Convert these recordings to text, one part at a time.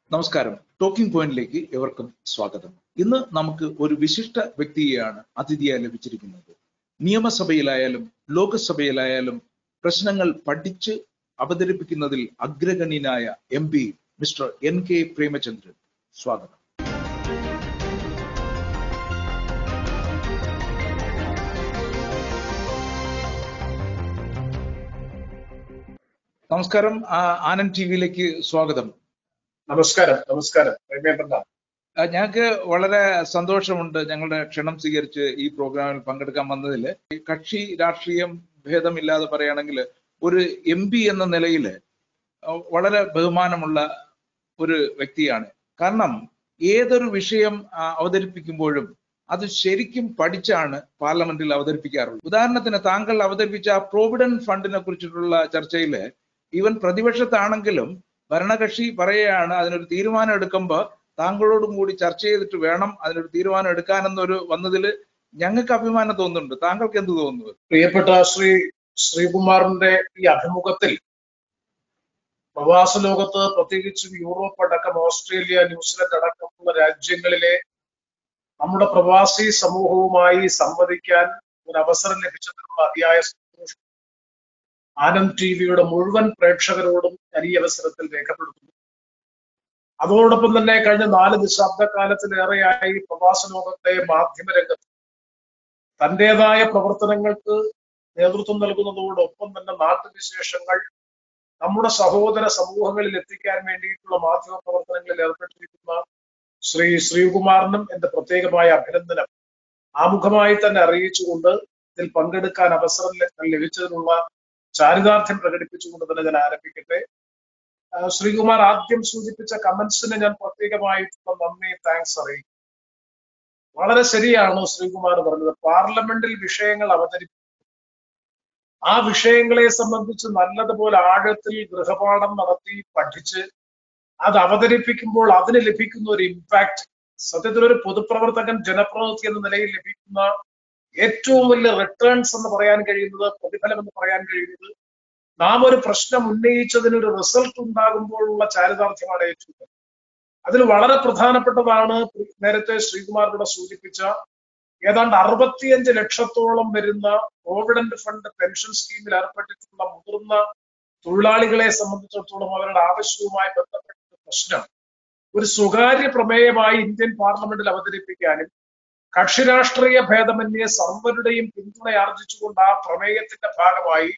നമസ്കാരം ടോക്കിംഗ് പോയിന്റിലേക്ക് എവർക്കും സ്വാഗതം ഇന്ന് നമുക്ക് ഒരു വിശിഷ്ട വ്യക്തിയെയാണ് അതിഥിയായി ലഭിച്ചിരിക്കുന്നത് നിയമസഭയിലായാലും ലോകസഭയിലായാലും പ്രശ്നങ്ങൾ പഠിച്ച് അവതരിപ്പിക്കുന്നതിൽ അഗ്രഗണ്യനായ M P mister N K Premachandran സ്വാഗതം നമസ്കാരം ആ- ആനന്ദ് ടി വിയിലേക്ക് സ്വാഗതം നമസ്കാരം നമസ്കാരം രമേന്ദ്രനാ ആ, ഞങ്ങൾക്ക് വളരെ സന്തോഷമുണ്ട് ഞങ്ങളുടെ ക്ഷണം സ്വീകരിച്ച് ഈ പ്രോഗ്രാമിൽ പങ്കെടുക്കാൻ വന്നതിൽ കക്ഷി രാഷ്ട്രീയം ഭേദമില്ലാതെ പറയുകയാണെങ്കിൽ ഒരു എം പി എന്ന നിലയിൽ വളരെ ബഹുമാനമുള്ള ഒരു വ്യക്തിയാണ് കാരണം ഏതൊരു വിഷയം ആ, അവതരിപ്പിക്കുമ്പോഴും അത് ശരിക്കും പഠിച്ചാണ് പാർലമെന്റിൽ അവതരിപ്പിക്കാറുള്ളത് ഉദാഹരണത്തിന് താങ്കൾ അവതരിപ്പിച്ച ആ പ്രോവിഡന്റ് ഫണ്ടിനെ കുറിച്ചിട്ടുള്ള ചർച്ചയിൽ ഈവൻ പ്രതിപക്ഷത്താണെങ്കിലും ഭരണകക്ഷി പറയുകയാണ് അതിനൊരു തീരുമാനം എടുക്കുമ്പോൾ താങ്കളോടും കൂടി ചർച്ച ചെയ്തിട്ട് വേണം അതിനൊരു തീരുമാനം എടുക്കാനെന്നൊരു വന്നതിൽ ഞങ്ങൾക്ക് അഭിമാനം തോന്നുന്നുണ്ട് താങ്കൾക്ക് എന്ത് തോന്നുന്നു പ്രിയപ്പെട്ട ശ്രീ ശ്രീകുമാറിന്റെ ഈ അഭിമുഖത്തിൽ പ്രവാസ ലോകത്ത് പ്രത്യേകിച്ചും യൂറോപ്പ് അടക്കം ഓസ്ട്രേലിയ ന്യൂസിലൻഡ് അടക്കമുള്ള രാജ്യങ്ങളിലെ നമ്മുടെ പ്രവാസി സമൂഹവുമായി സംവദിക്കാൻ ഒരു അവസരം ലഭിച്ചതിനുള്ള അതിയായ സന്തോഷം ആനന്ദ് ടി വിയുടെ മുഴുവൻ പ്രേക്ഷകരോടും ഞാൻ ഈ അവസരത്തിൽ രേഖപ്പെടുത്തുന്നു അതോടൊപ്പം തന്നെ കഴിഞ്ഞ നാല് ദശാബ്ദക്കാലത്തിലേറെയായി പ്രവാസ ലോകത്തെ മാധ്യമരംഗത്ത് തന്റേതായ പ്രവർത്തനങ്ങൾക്ക് നേതൃത്വം നൽകുന്നതോടൊപ്പം തന്നെ നാട്ടുവിശേഷങ്ങൾ നമ്മുടെ സഹോദര സമൂഹങ്ങളിൽ എത്തിക്കാൻ വേണ്ടിയിട്ടുള്ള മാധ്യമ പ്രവർത്തനങ്ങളിൽ ഏർപ്പെട്ടിരിക്കുന്ന ശ്രീ ശ്രീകുമാറിനും എന്റെ പ്രത്യേകമായ അഭിനന്ദനം ആമുഖമായി തന്നെ അറിയിച്ചുകൊണ്ട് ഇതിൽ പങ്കെടുക്കാൻ അവസരം ല- ലഭിച്ചതിനുള്ള ചാരിതാർത്ഥ്യം പ്രകടിപ്പിച്ചുകൊണ്ട് തന്നെ ഞാൻ ആരംഭിക്കട്ടെ ആ, ശ്രീകുമാർ ആദ്യം സൂചിപ്പിച്ച കമന്റ്സിന് ഞാൻ പ്രത്യേകമായിട്ടുള്ള നന്ദി താങ്ക്സ് അറിയിക്കും വളരെ ശരിയാണ് ശ്രീകുമാർ പറഞ്ഞത് പാർലമെന്റിൽ വിഷയങ്ങൾ അവതരിപ്പിക്കും ആ വിഷയങ്ങളെ സംബന്ധിച്ച് നല്ലതുപോലെ ആഴത്തിൽ ഗൃഹപാഠം നടത്തി പഠിച്ച് അത് അവതരിപ്പിക്കുമ്പോൾ അതിന് ലഭിക്കുന്ന ഒരു ഇമ്പാക്ട് സത്യത്തിൽ ഒരു പൊതുപ്രവർത്തകൻ ജനപ്രതിനിധി എന്ന നിലയിൽ ലഭിക്കുന്ന ഏറ്റവും വലിയ റിട്ടേൺസ് എന്ന് പറയാൻ കഴിയുന്നത് പ്രതിഫലം എന്ന് പറയാൻ കഴിയുന്നത് നാം ഒരു പ്രശ്നം ഉന്നയിച്ചതിന് ഒരു റിസൾട്ട് ഉണ്ടാകുമ്പോഴുള്ള ചാരിതാർത്ഥ്യമാണ് ഏറ്റവും വലുത്. അതിൽ വളരെ പ്രധാനപ്പെട്ടതാണ് നേരത്തെ ശ്രീകുമാറിലൂടെ സൂചിപ്പിച്ച ഏതാണ്ട് അറുപത്തിയഞ്ച് ലക്ഷത്തോളം വരുന്ന പ്രോവിഡന്റ് ഫണ്ട് പെൻഷൻ സ്കീമിൽ ഏർപ്പെട്ടിട്ടുള്ള മുതിർന്ന തൊഴിലാളികളെ സംബന്ധിച്ചിടത്തോളം അവരുടെ ആവശ്യവുമായി ബന്ധപ്പെട്ട പ്രശ്നം ഒരു സ്വകാര്യ പ്രമേയമായി ഇന്ത്യൻ പാർലമെന്റിൽ അവതരിപ്പിക്കാനും കക്ഷി രാഷ്ട്രീയ ഭേദമന്യേ സർവരുടെയും പിന്തുണ ആർജിച്ചുകൊണ്ട് ആ പ്രമേയത്തിന്റെ ഭാഗമായി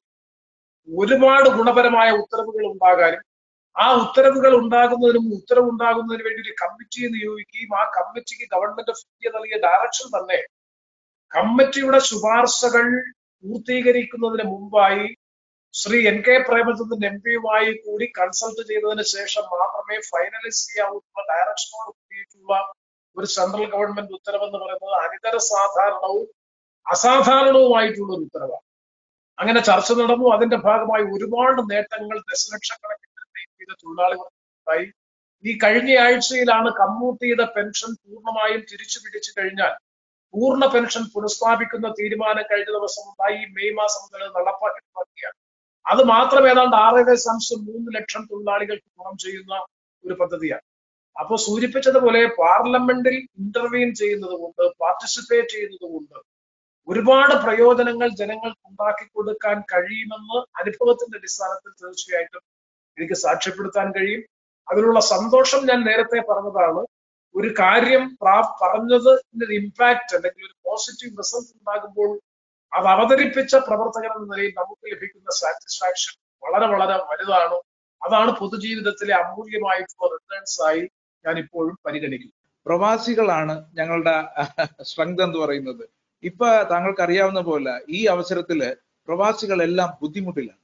ഒരുപാട് ഗുണപരമായ ഉത്തരവുകൾ ഉണ്ടാകാനും ആ ഉത്തരവുകൾ ഉണ്ടാകുന്നതിനും ഉത്തരവ് ഉണ്ടാകുന്നതിന് വേണ്ടി ഒരു കമ്മിറ്റിയെ നിയോഗിക്കുകയും ആ കമ്മിറ്റിക്ക് ഗവൺമെന്റ് ഓഫ് ഇന്ത്യ നൽകിയ ഡയറക്ഷൻ തന്നെ കമ്മിറ്റിയുടെ ശുപാർശകൾ പൂർത്തീകരിക്കുന്നതിന് മുമ്പായി Shri N K Premachandran M പിയുമായി കൂടി കൺസൾട്ട് ചെയ്തതിന് ശേഷം മാത്രമേ ഫൈനലൈസ് ചെയ്യാവുന്ന ഡയറക്ഷനോട് കൂടിയിട്ടുള്ള ഒരു സെൻട്രൽ ഗവൺമെന്റ് ഉത്തരവെന്ന് പറയുന്നത് അനിതര സാധാരണവും അസാധാരണവുമായിട്ടുള്ള ഒരു ഉത്തരവാണ് അങ്ങനെ ചർച്ച നടന്നു അതിന്റെ ഭാഗമായി ഒരുപാട് നേട്ടങ്ങൾ ദശലക്ഷക്കണക്കിന് വരുന്ന ഇന്ത്യയിലെ തൊഴിലാളികൾക്കുണ്ടായി ഈ കഴിഞ്ഞ ആഴ്ചയിലാണ് കമ്മൂട്ടിയുടെ പെൻഷൻ പൂർണ്ണമായും തിരിച്ചു പിടിച്ചു കഴിഞ്ഞാൽ പൂർണ്ണ പെൻഷൻ പുനഃസ്ഥാപിക്കുന്ന തീരുമാനം കഴിഞ്ഞ ദിവസം ഉണ്ടായി ഈ മെയ് മാസം മുതൽ അത് നടപ്പാക്കി തുടങ്ങിയാണ് അത് മാത്രം ഏതാണ്ട് ആറ് ദശാംശം മൂന്ന് ലക്ഷം തൊഴിലാളികൾക്ക് ഗുണം ചെയ്യുന്ന ഒരു പദ്ധതിയാണ് അപ്പൊ സൂചിപ്പിച്ചതുപോലെ പാർലമെന്റിൽ ഇന്റർവീൻ ചെയ്യുന്നത് കൊണ്ട് പാർട്ടിസിപ്പേറ്റ് ചെയ്യുന്നത് കൊണ്ട് ഒരുപാട് പ്രയോജനങ്ങൾ ജനങ്ങൾക്ക് ഉണ്ടാക്കി കൊടുക്കാൻ കഴിയുമെന്ന് അനുഭവത്തിന്റെ അടിസ്ഥാനത്തിൽ തീർച്ചയായിട്ടും എനിക്ക് സാക്ഷ്യപ്പെടുത്താൻ കഴിയും അതിനുള്ള സന്തോഷം ഞാൻ നേരത്തെ പറഞ്ഞതാണ് ഒരു കാര്യം പ്രാ- പറഞ്ഞത് ഒരു ഇമ്പാക്ട് അല്ലെങ്കിൽ ഒരു പോസിറ്റീവ് റിസൾട്ട് ഉണ്ടാകുമ്പോൾ അത് അവതരിപ്പിച്ച പ്രവർത്തകൻ എന്ന നിലയിൽ നമുക്ക് ലഭിക്കുന്ന സാറ്റിസ്ഫാക്ഷൻ വളരെ വളരെ വലുതാണ് അതാണ് പൊതുജീവിതത്തിലെ അമൂല്യമായിട്ടുള്ള റിട്ടേൺസ് ആയി ഞാൻ ഇപ്പോഴും പരിഗണിക്കുന്നു പ്രവാസികളാണ് ഞങ്ങളുടെ സ്ട്രെങ്ത് എന്ന് പറയുന്നത് ഇപ്പൊ താങ്കൾക്ക് അറിയാവുന്ന പോലെ ഈ അവസരത്തില് പ്രവാസികളെല്ലാം ബുദ്ധിമുട്ടിലാണ്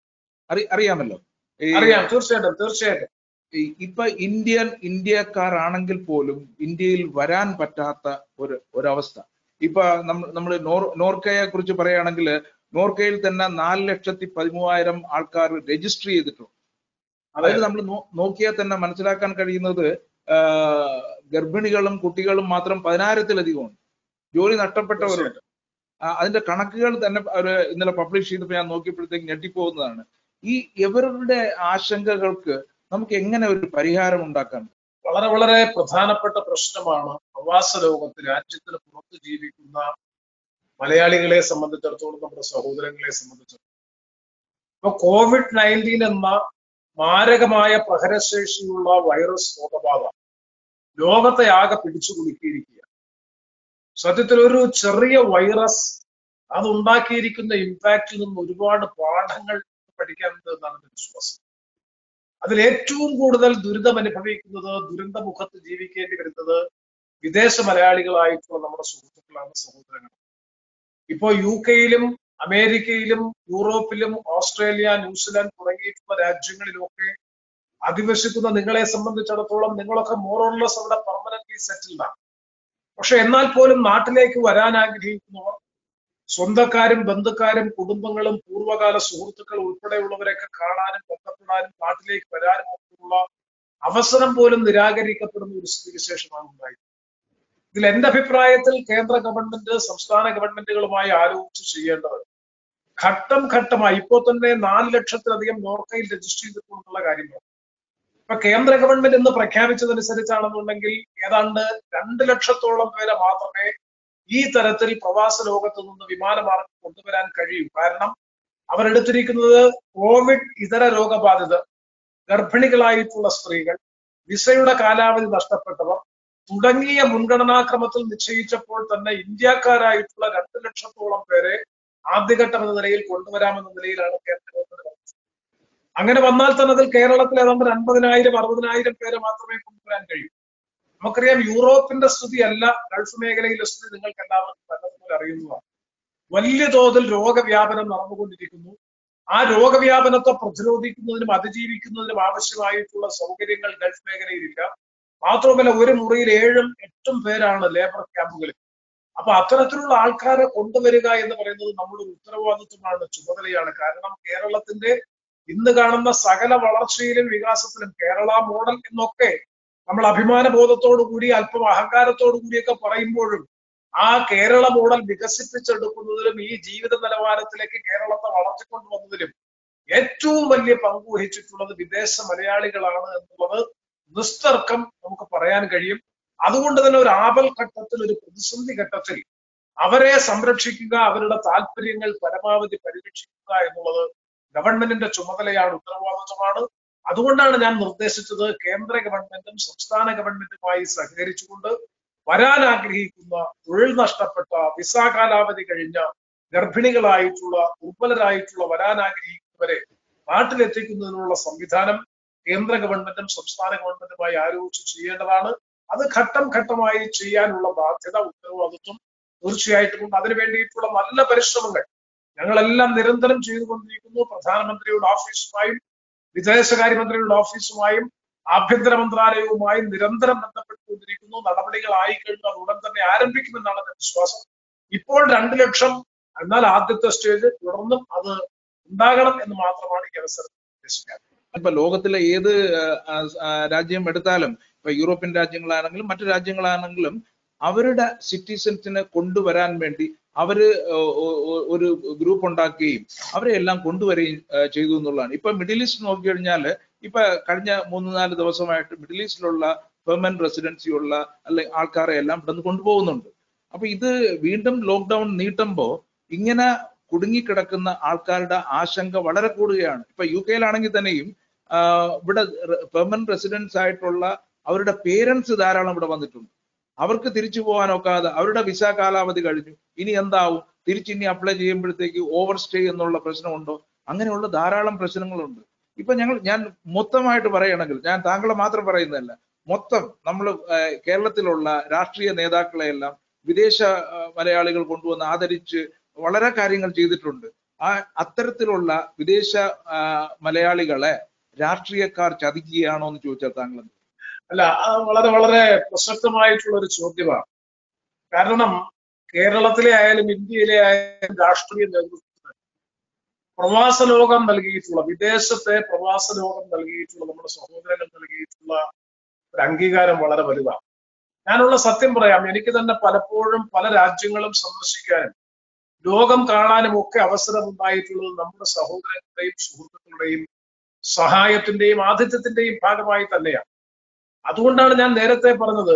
അറി അറിയാമല്ലോ ഈ- അറിയാം തീർച്ചയായിട്ടും തീർച്ചയായിട്ടും ഈ ഇപ്പൊ ഇന്ത്യൻ ഇന്ത്യക്കാരാണെങ്കിൽ പോലും ഇന്ത്യയിൽ വരാൻ പറ്റാത്ത ഒരു ഒരവസ്ഥ ഇപ്പൊ നമ്മൾ നമ്മൾ നോർ നോർക്കയെ കുറിച്ച് പറയുകയാണെങ്കിൽ നോർക്കയിൽ തന്നെ നാല് ലക്ഷത്തി പതിമൂവായിരം ആൾക്കാർ രജിസ്റ്റർ ചെയ്തിട്ടുണ്ട് അതായത് നമ്മൾ നോക്കിയാൽ തന്നെ മനസ്സിലാക്കാൻ കഴിയുന്നത് ആ, ഗർഭിണികളും കുട്ടികളും മാത്രം പതിനായിരത്തിലധികമുണ്ട് ജോലി നഷ്ടപ്പെട്ടവരുണ്ട് ആ, അതിന്റെ കണക്കുകൾ തന്നെ അവര് ഇന്നലെ പബ്ലിഷ് ചെയ്തപ്പോൾ ഞാൻ നോക്കിയപ്പോഴത്തേക്ക് ഞെട്ടിപ്പോകുന്നതാണ് ഈ ഇവരുടെ ആശങ്കകൾക്ക് നമുക്ക് എങ്ങനെ ഒരു പരിഹാരം ഉണ്ടാക്കാൻ വളരെ വളരെ പ്രധാനപ്പെട്ട പ്രശ്നമാണ് പ്രവാസ ലോകത്ത് രാജ്യത്തിന് പുറത്ത് ജീവിക്കുന്ന മലയാളികളെ സംബന്ധിച്ചിടത്തോളം നമ്മുടെ സഹോദരങ്ങളെ സംബന്ധിച്ചിടത്തോളം ഇപ്പൊ കോവിഡ് നയൻറ്റീൻ എന്ന മാരകമായ പ്രഹരശേഷിയുള്ള വൈറസ് രോഗബാധ ലോകത്തെ ആകെ പിടിച്ചു കുലുക്കിയിരിക്കുക സത്യത്തിൽ ഒരു ചെറിയ വൈറസ് അത് ഉണ്ടാക്കിയിരിക്കുന്ന ഇമ്പാക്റ്റിൽ നിന്ന് ഒരുപാട് പാഠങ്ങൾ പഠിക്കാനുണ്ട് എന്നാണ് എന്റെ വിശ്വാസം അതിൽ ഏറ്റവും കൂടുതൽ ദുരിതം അനുഭവിക്കുന്നത് ദുരന്തമുഖത്ത് ജീവിക്കേണ്ടി വരുന്നത് വിദേശ മലയാളികളായിട്ടുള്ള നമ്മുടെ സുഹൃത്തുക്കളാണ് സഹോദരങ്ങൾ ഇപ്പോ യു കെയിലും അമേരിക്കയിലും യൂറോപ്പിലും ഓസ്ട്രേലിയ ന്യൂസിലാൻഡ് തുടങ്ങിയിട്ടുള്ള രാജ്യങ്ങളിലൊക്കെ അധിവസിക്കുന്ന നിങ്ങളെ സംബന്ധിച്ചിടത്തോളം നിങ്ങളൊക്കെ മോറോൺലെസ് അവിടെ പെർമനന്റ്ലി സെറ്റിൽഡ് ആണ് പക്ഷെ എന്നാൽ പോലും നാട്ടിലേക്ക് വരാൻ ആഗ്രഹിക്കുന്നവർ സ്വന്തക്കാരും ബന്ധുക്കാരും കുടുംബങ്ങളും പൂർവ്വകാല സുഹൃത്തുക്കൾ ഉൾപ്പെടെയുള്ളവരെയൊക്കെ കാണാനും ബന്ധപ്പെടാനും നാട്ടിലേക്ക് വരാനും ഒക്കെയുള്ള അവസരം പോലും നിരാകരിക്കപ്പെടുന്ന ഒരു സ്ഥിതിവിശേഷമാണ് ഉണ്ടായത് ഇതിൽ എന്റെ അഭിപ്രായത്തിൽ കേന്ദ്ര ഗവൺമെന്റ് സംസ്ഥാന ഗവൺമെന്റുകളുമായി ആലോചിച്ച് ചെയ്യേണ്ടത് ഘട്ടം ഘട്ടമായി ഇപ്പോ തന്നെ നാല് ലക്ഷത്തിലധികം നോർക്കയിൽ രജിസ്റ്റർ ചെയ്തിട്ടുള്ള കാര്യമാണ് ഇപ്പൊ കേന്ദ്ര ഗവൺമെന്റ് ഇന്ന് പ്രഖ്യാപിച്ചതനുസരിച്ചാണെന്നുണ്ടെങ്കിൽ ഏതാണ്ട് രണ്ട് ലക്ഷത്തോളം പേരെ മാത്രമേ ഈ തരത്തിൽ പ്രവാസ ലോകത്ത് നിന്ന് വിമാനമാർഗം കൊണ്ടുവരാൻ കഴിയും കാരണം അവരെടുത്തിരിക്കുന്നത് കോവിഡ് ഇതര രോഗബാധിതർ ഗർഭിണികളായിട്ടുള്ള സ്ത്രീകൾ വിസയുടെ കാലാവധി നഷ്ടപ്പെട്ടവർ തുടങ്ങിയ മുൻഗണനാക്രമത്തിൽ നിശ്ചയിച്ചപ്പോൾ തന്നെ ഇന്ത്യക്കാരായിട്ടുള്ള രണ്ട് ലക്ഷത്തോളം പേരെ ആദ്യഘട്ടം എന്ന നിലയിൽ കൊണ്ടുവരാമെന്ന നിലയിലാണ് കേന്ദ്ര ഗവൺമെന്റ് പറഞ്ഞത് അങ്ങനെ വന്നാൽ തന്നെ അതിൽ കേരളത്തിൽ ഏതാണ്ട് ഒരു അൻപതിനായിരം അറുപതിനായിരം പേരെ മാത്രമേ കൊണ്ടുവരാൻ കഴിയൂ നമുക്കറിയാം യൂറോപ്പിന്റെ സ്ഥിതി അല്ല ഗൾഫ് മേഖലയിലെ സ്ഥിതി നിങ്ങൾക്ക് എല്ലാവർക്കും നല്ലതുപോലെ അറിയുന്നതാണ് വലിയ തോതിൽ രോഗവ്യാപനം നടന്നുകൊണ്ടിരിക്കുന്നു ആ രോഗവ്യാപനത്തെ പ്രതിരോധിക്കുന്നതിനും അതിജീവിക്കുന്നതിനും ആവശ്യമായിട്ടുള്ള സൗകര്യങ്ങൾ ഗൾഫ് മേഖലയിലില്ല മാത്രമല്ല ഒരു മുറിയിൽ ഏഴും എട്ടും പേരാണ് ലേബർ ക്യാമ്പുകളിൽ അപ്പൊ അത്തരത്തിലുള്ള ആൾക്കാരെ കൊണ്ടുവരിക എന്ന് പറയുന്നത് നമ്മുടെ ഒരു ഉത്തരവാദിത്വമാണ് ചുമതലയാണ് കാരണം കേരളത്തിന്റെ ഇന്ന് കാണുന്ന സകല വളർച്ചയിലും വികാസത്തിലും കേരള മോഡൽ എന്നൊക്കെ നമ്മൾ അഭിമാന ബോധത്തോടു കൂടി അല്പം അഹങ്കാരത്തോടു കൂടിയൊക്കെ പറയുമ്പോഴും ആ കേരള മോഡൽ വികസിപ്പിച്ചെടുക്കുന്നതിലും ഈ ജീവിത നിലവാരത്തിലേക്ക് കേരളത്തെ വളർത്തിക്കൊണ്ടുവന്നതിലും ഏറ്റവും വലിയ പങ്ക് വഹിച്ചിട്ടുള്ളത് വിദേശ മലയാളികളാണ് എന്നുള്ളത് നിസ്തർക്കം നമുക്ക് പറയാൻ കഴിയും അതുകൊണ്ട് തന്നെ ഒരു ആപൽ ഘട്ടത്തിൽ ഒരു പ്രതിസന്ധി ഘട്ടത്തിൽ അവരെ സംരക്ഷിക്കുക അവരുടെ താല്പര്യങ്ങൾ പരമാവധി പരിരക്ഷിക്കുക എന്നുള്ളത് ഗവൺമെന്റിന്റെ ചുമതലയാണ് ഉത്തരവാദിത്വമാണ് അതുകൊണ്ടാണ് ഞാൻ നിർദ്ദേശിച്ചത് കേന്ദ്ര ഗവൺമെന്റും സംസ്ഥാന ഗവൺമെന്റുമായി സഹകരിച്ചുകൊണ്ട് വരാൻ ആഗ്രഹിക്കുന്ന തൊഴിൽ നഷ്ടപ്പെട്ട വിസ കാലാവധി കഴിഞ്ഞ ഗർഭിണികളായിട്ടുള്ള ദുർബലരായിട്ടുള്ള വരാൻ ആഗ്രഹിക്കുന്നവരെ നാട്ടിലെത്തിക്കുന്നതിനുള്ള സംവിധാനം കേന്ദ്ര ഗവൺമെന്റും സംസ്ഥാന ഗവൺമെന്റുമായി ആലോചിച്ച് ചെയ്യേണ്ടതാണ് അത് ഘട്ടം ഘട്ടമായി ചെയ്യാനുള്ള ബാധ്യത ഉത്തരവാദിത്വം തീർച്ചയായിട്ടും ഉണ്ട് അതിനു വേണ്ടിയിട്ടുള്ള നല്ല പരിശ്രമങ്ങൾ ഞങ്ങളെല്ലാം നിരന്തരം ചെയ്തുകൊണ്ടിരിക്കുന്നു പ്രധാനമന്ത്രിയുടെ ഓഫീസുമായും വിദേശകാര്യമന്ത്രിയുടെ ഓഫീസുമായും ആഭ്യന്തര മന്ത്രാലയവുമായും നിരന്തരം ബന്ധപ്പെട്ടുകൊണ്ടിരിക്കുന്നു നടപടികൾ ആയിക്കഴിഞ്ഞാൽ ഉടൻ തന്നെ ആരംഭിക്കുമെന്നാണ് എന്റെ വിശ്വാസം ഇപ്പോൾ രണ്ടു ലക്ഷം എന്നാൽ ആദ്യത്തെ സ്റ്റേജ് തുടർന്നും അത് ഉണ്ടാകണം എന്ന് മാത്രമാണ് ഈ അവസരത്തിൽ ഉദ്ദേശിക്കുന്നത് ഇപ്പൊ ലോകത്തിലെ ഏത് ആ, ആ, രാജ്യം എടുത്താലും ഇപ്പൊ യൂറോപ്യൻ രാജ്യങ്ങളാണെങ്കിലും മറ്റു രാജ്യങ്ങളാണെങ്കിലും അവരുടെ സിറ്റിസൺസിനെ കൊണ്ടുവരാൻ വേണ്ടി അവര് ഒ- ഒ- ഒ- ഒരു ഗ്രൂപ്പ് ഉണ്ടാക്കുകയും അവരെ എല്ലാം കൊണ്ടുവരികയും ആ, ചെയ്തു എന്നുള്ളതാണ് ഇപ്പൊ മിഡിൽ ഈസ്റ്റ് നോക്കിക്കഴിഞ്ഞാൽ ഇപ്പൊ കഴിഞ്ഞ മൂന്ന് നാല് ദിവസമായിട്ട് മിഡിൽ ഈസ്റ്റിലുള്ള പെർമനന്റ് റെസിഡൻസി ഉള്ള അല്ലെ ആൾക്കാരെ എല്ലാം ഇവിടുന്ന് കൊണ്ടുപോകുന്നുണ്ട് അപ്പൊ ഇത് വീണ്ടും ലോക്ക്ഡൌൺ നീട്ടുമ്പോ ഇങ്ങനെ കുടുങ്ങിക്കിടക്കുന്ന ആൾക്കാരുടെ ആശങ്ക വളരെ കൂടുകയാണ് ഇപ്പൊ യു കെയിലാണെങ്കിൽ തന്നെയും ആ, ഇവിടെ പെർമനന്റ് റെസിഡൻസ് ആയിട്ടുള്ള അവരുടെ പേരൻസ് ധാരാളം ഇവിടെ വന്നിട്ടുണ്ട് അവർക്ക് തിരിച്ചു പോകാൻ ഒക്കാതെ അവരുടെ വിസ കാലാവധി കഴിഞ്ഞു ഇനി എന്താവും തിരിച്ച് ഇനി അപ്ലൈ ചെയ്യുമ്പോഴത്തേക്ക് ഓവർ സ്റ്റേ എന്നുള്ള പ്രശ്നമുണ്ടോ അങ്ങനെയുള്ള ധാരാളം പ്രശ്നങ്ങളുണ്ട് ഇപ്പൊ ഞങ്ങൾ ഞാൻ മൊത്തമായിട്ട് പറയുകയാണെങ്കിൽ ഞാൻ താങ്കളെ മാത്രം പറയുന്നതല്ല മൊത്തം നമ്മൾ കേരളത്തിലുള്ള രാഷ്ട്രീയ നേതാക്കളെയെല്ലാം വിദേശ ആ, മലയാളികൾ കൊണ്ടുവന്ന് ആദരിച്ച് വളരെ കാര്യങ്ങൾ ചെയ്തിട്ടുണ്ട് ആ അത്തരത്തിലുള്ള വിദേശ ആ, മലയാളികളെ രാഷ്ട്രീയക്കാർ ചതിക്കുകയാണോ എന്ന് ചോദിച്ചാൽ താങ്കൾ എന്ത്? അല്ല അത് വളരെ വളരെ പ്രസക്തമായിട്ടുള്ള ഒരു ചോദ്യമാണ് കാരണം കേരളത്തിലെ ആയാലും ഇന്ത്യയിലെ ആയാലും രാഷ്ട്രീയ നേതൃത്വത്തിന് പ്രവാസ ലോകം നൽകിയിട്ടുള്ള വിദേശത്തെ പ്രവാസ ലോകം നൽകിയിട്ടുള്ള നമ്മുടെ സഹോദരങ്ങൾ നൽകിയിട്ടുള്ള ഒരു അംഗീകാരം വളരെ വലുതാണ് ഞാനുള്ള സത്യം പറയാം എനിക്ക് തന്നെ പലപ്പോഴും പല രാജ്യങ്ങളും സന്ദർശിക്കാനും ലോകം കാണാനും ഒക്കെ അവസരം ഉണ്ടായിട്ടുള്ളത് നമ്മുടെ സഹോദരങ്ങളുടെയും സുഹൃത്തുക്കളുടെയും സഹായത്തിന്റെയും ആതിഥ്യത്തിന്റെയും ഭാഗമായി തന്നെയാണ് അതുകൊണ്ടാണ് ഞാൻ നേരത്തെ പറഞ്ഞത്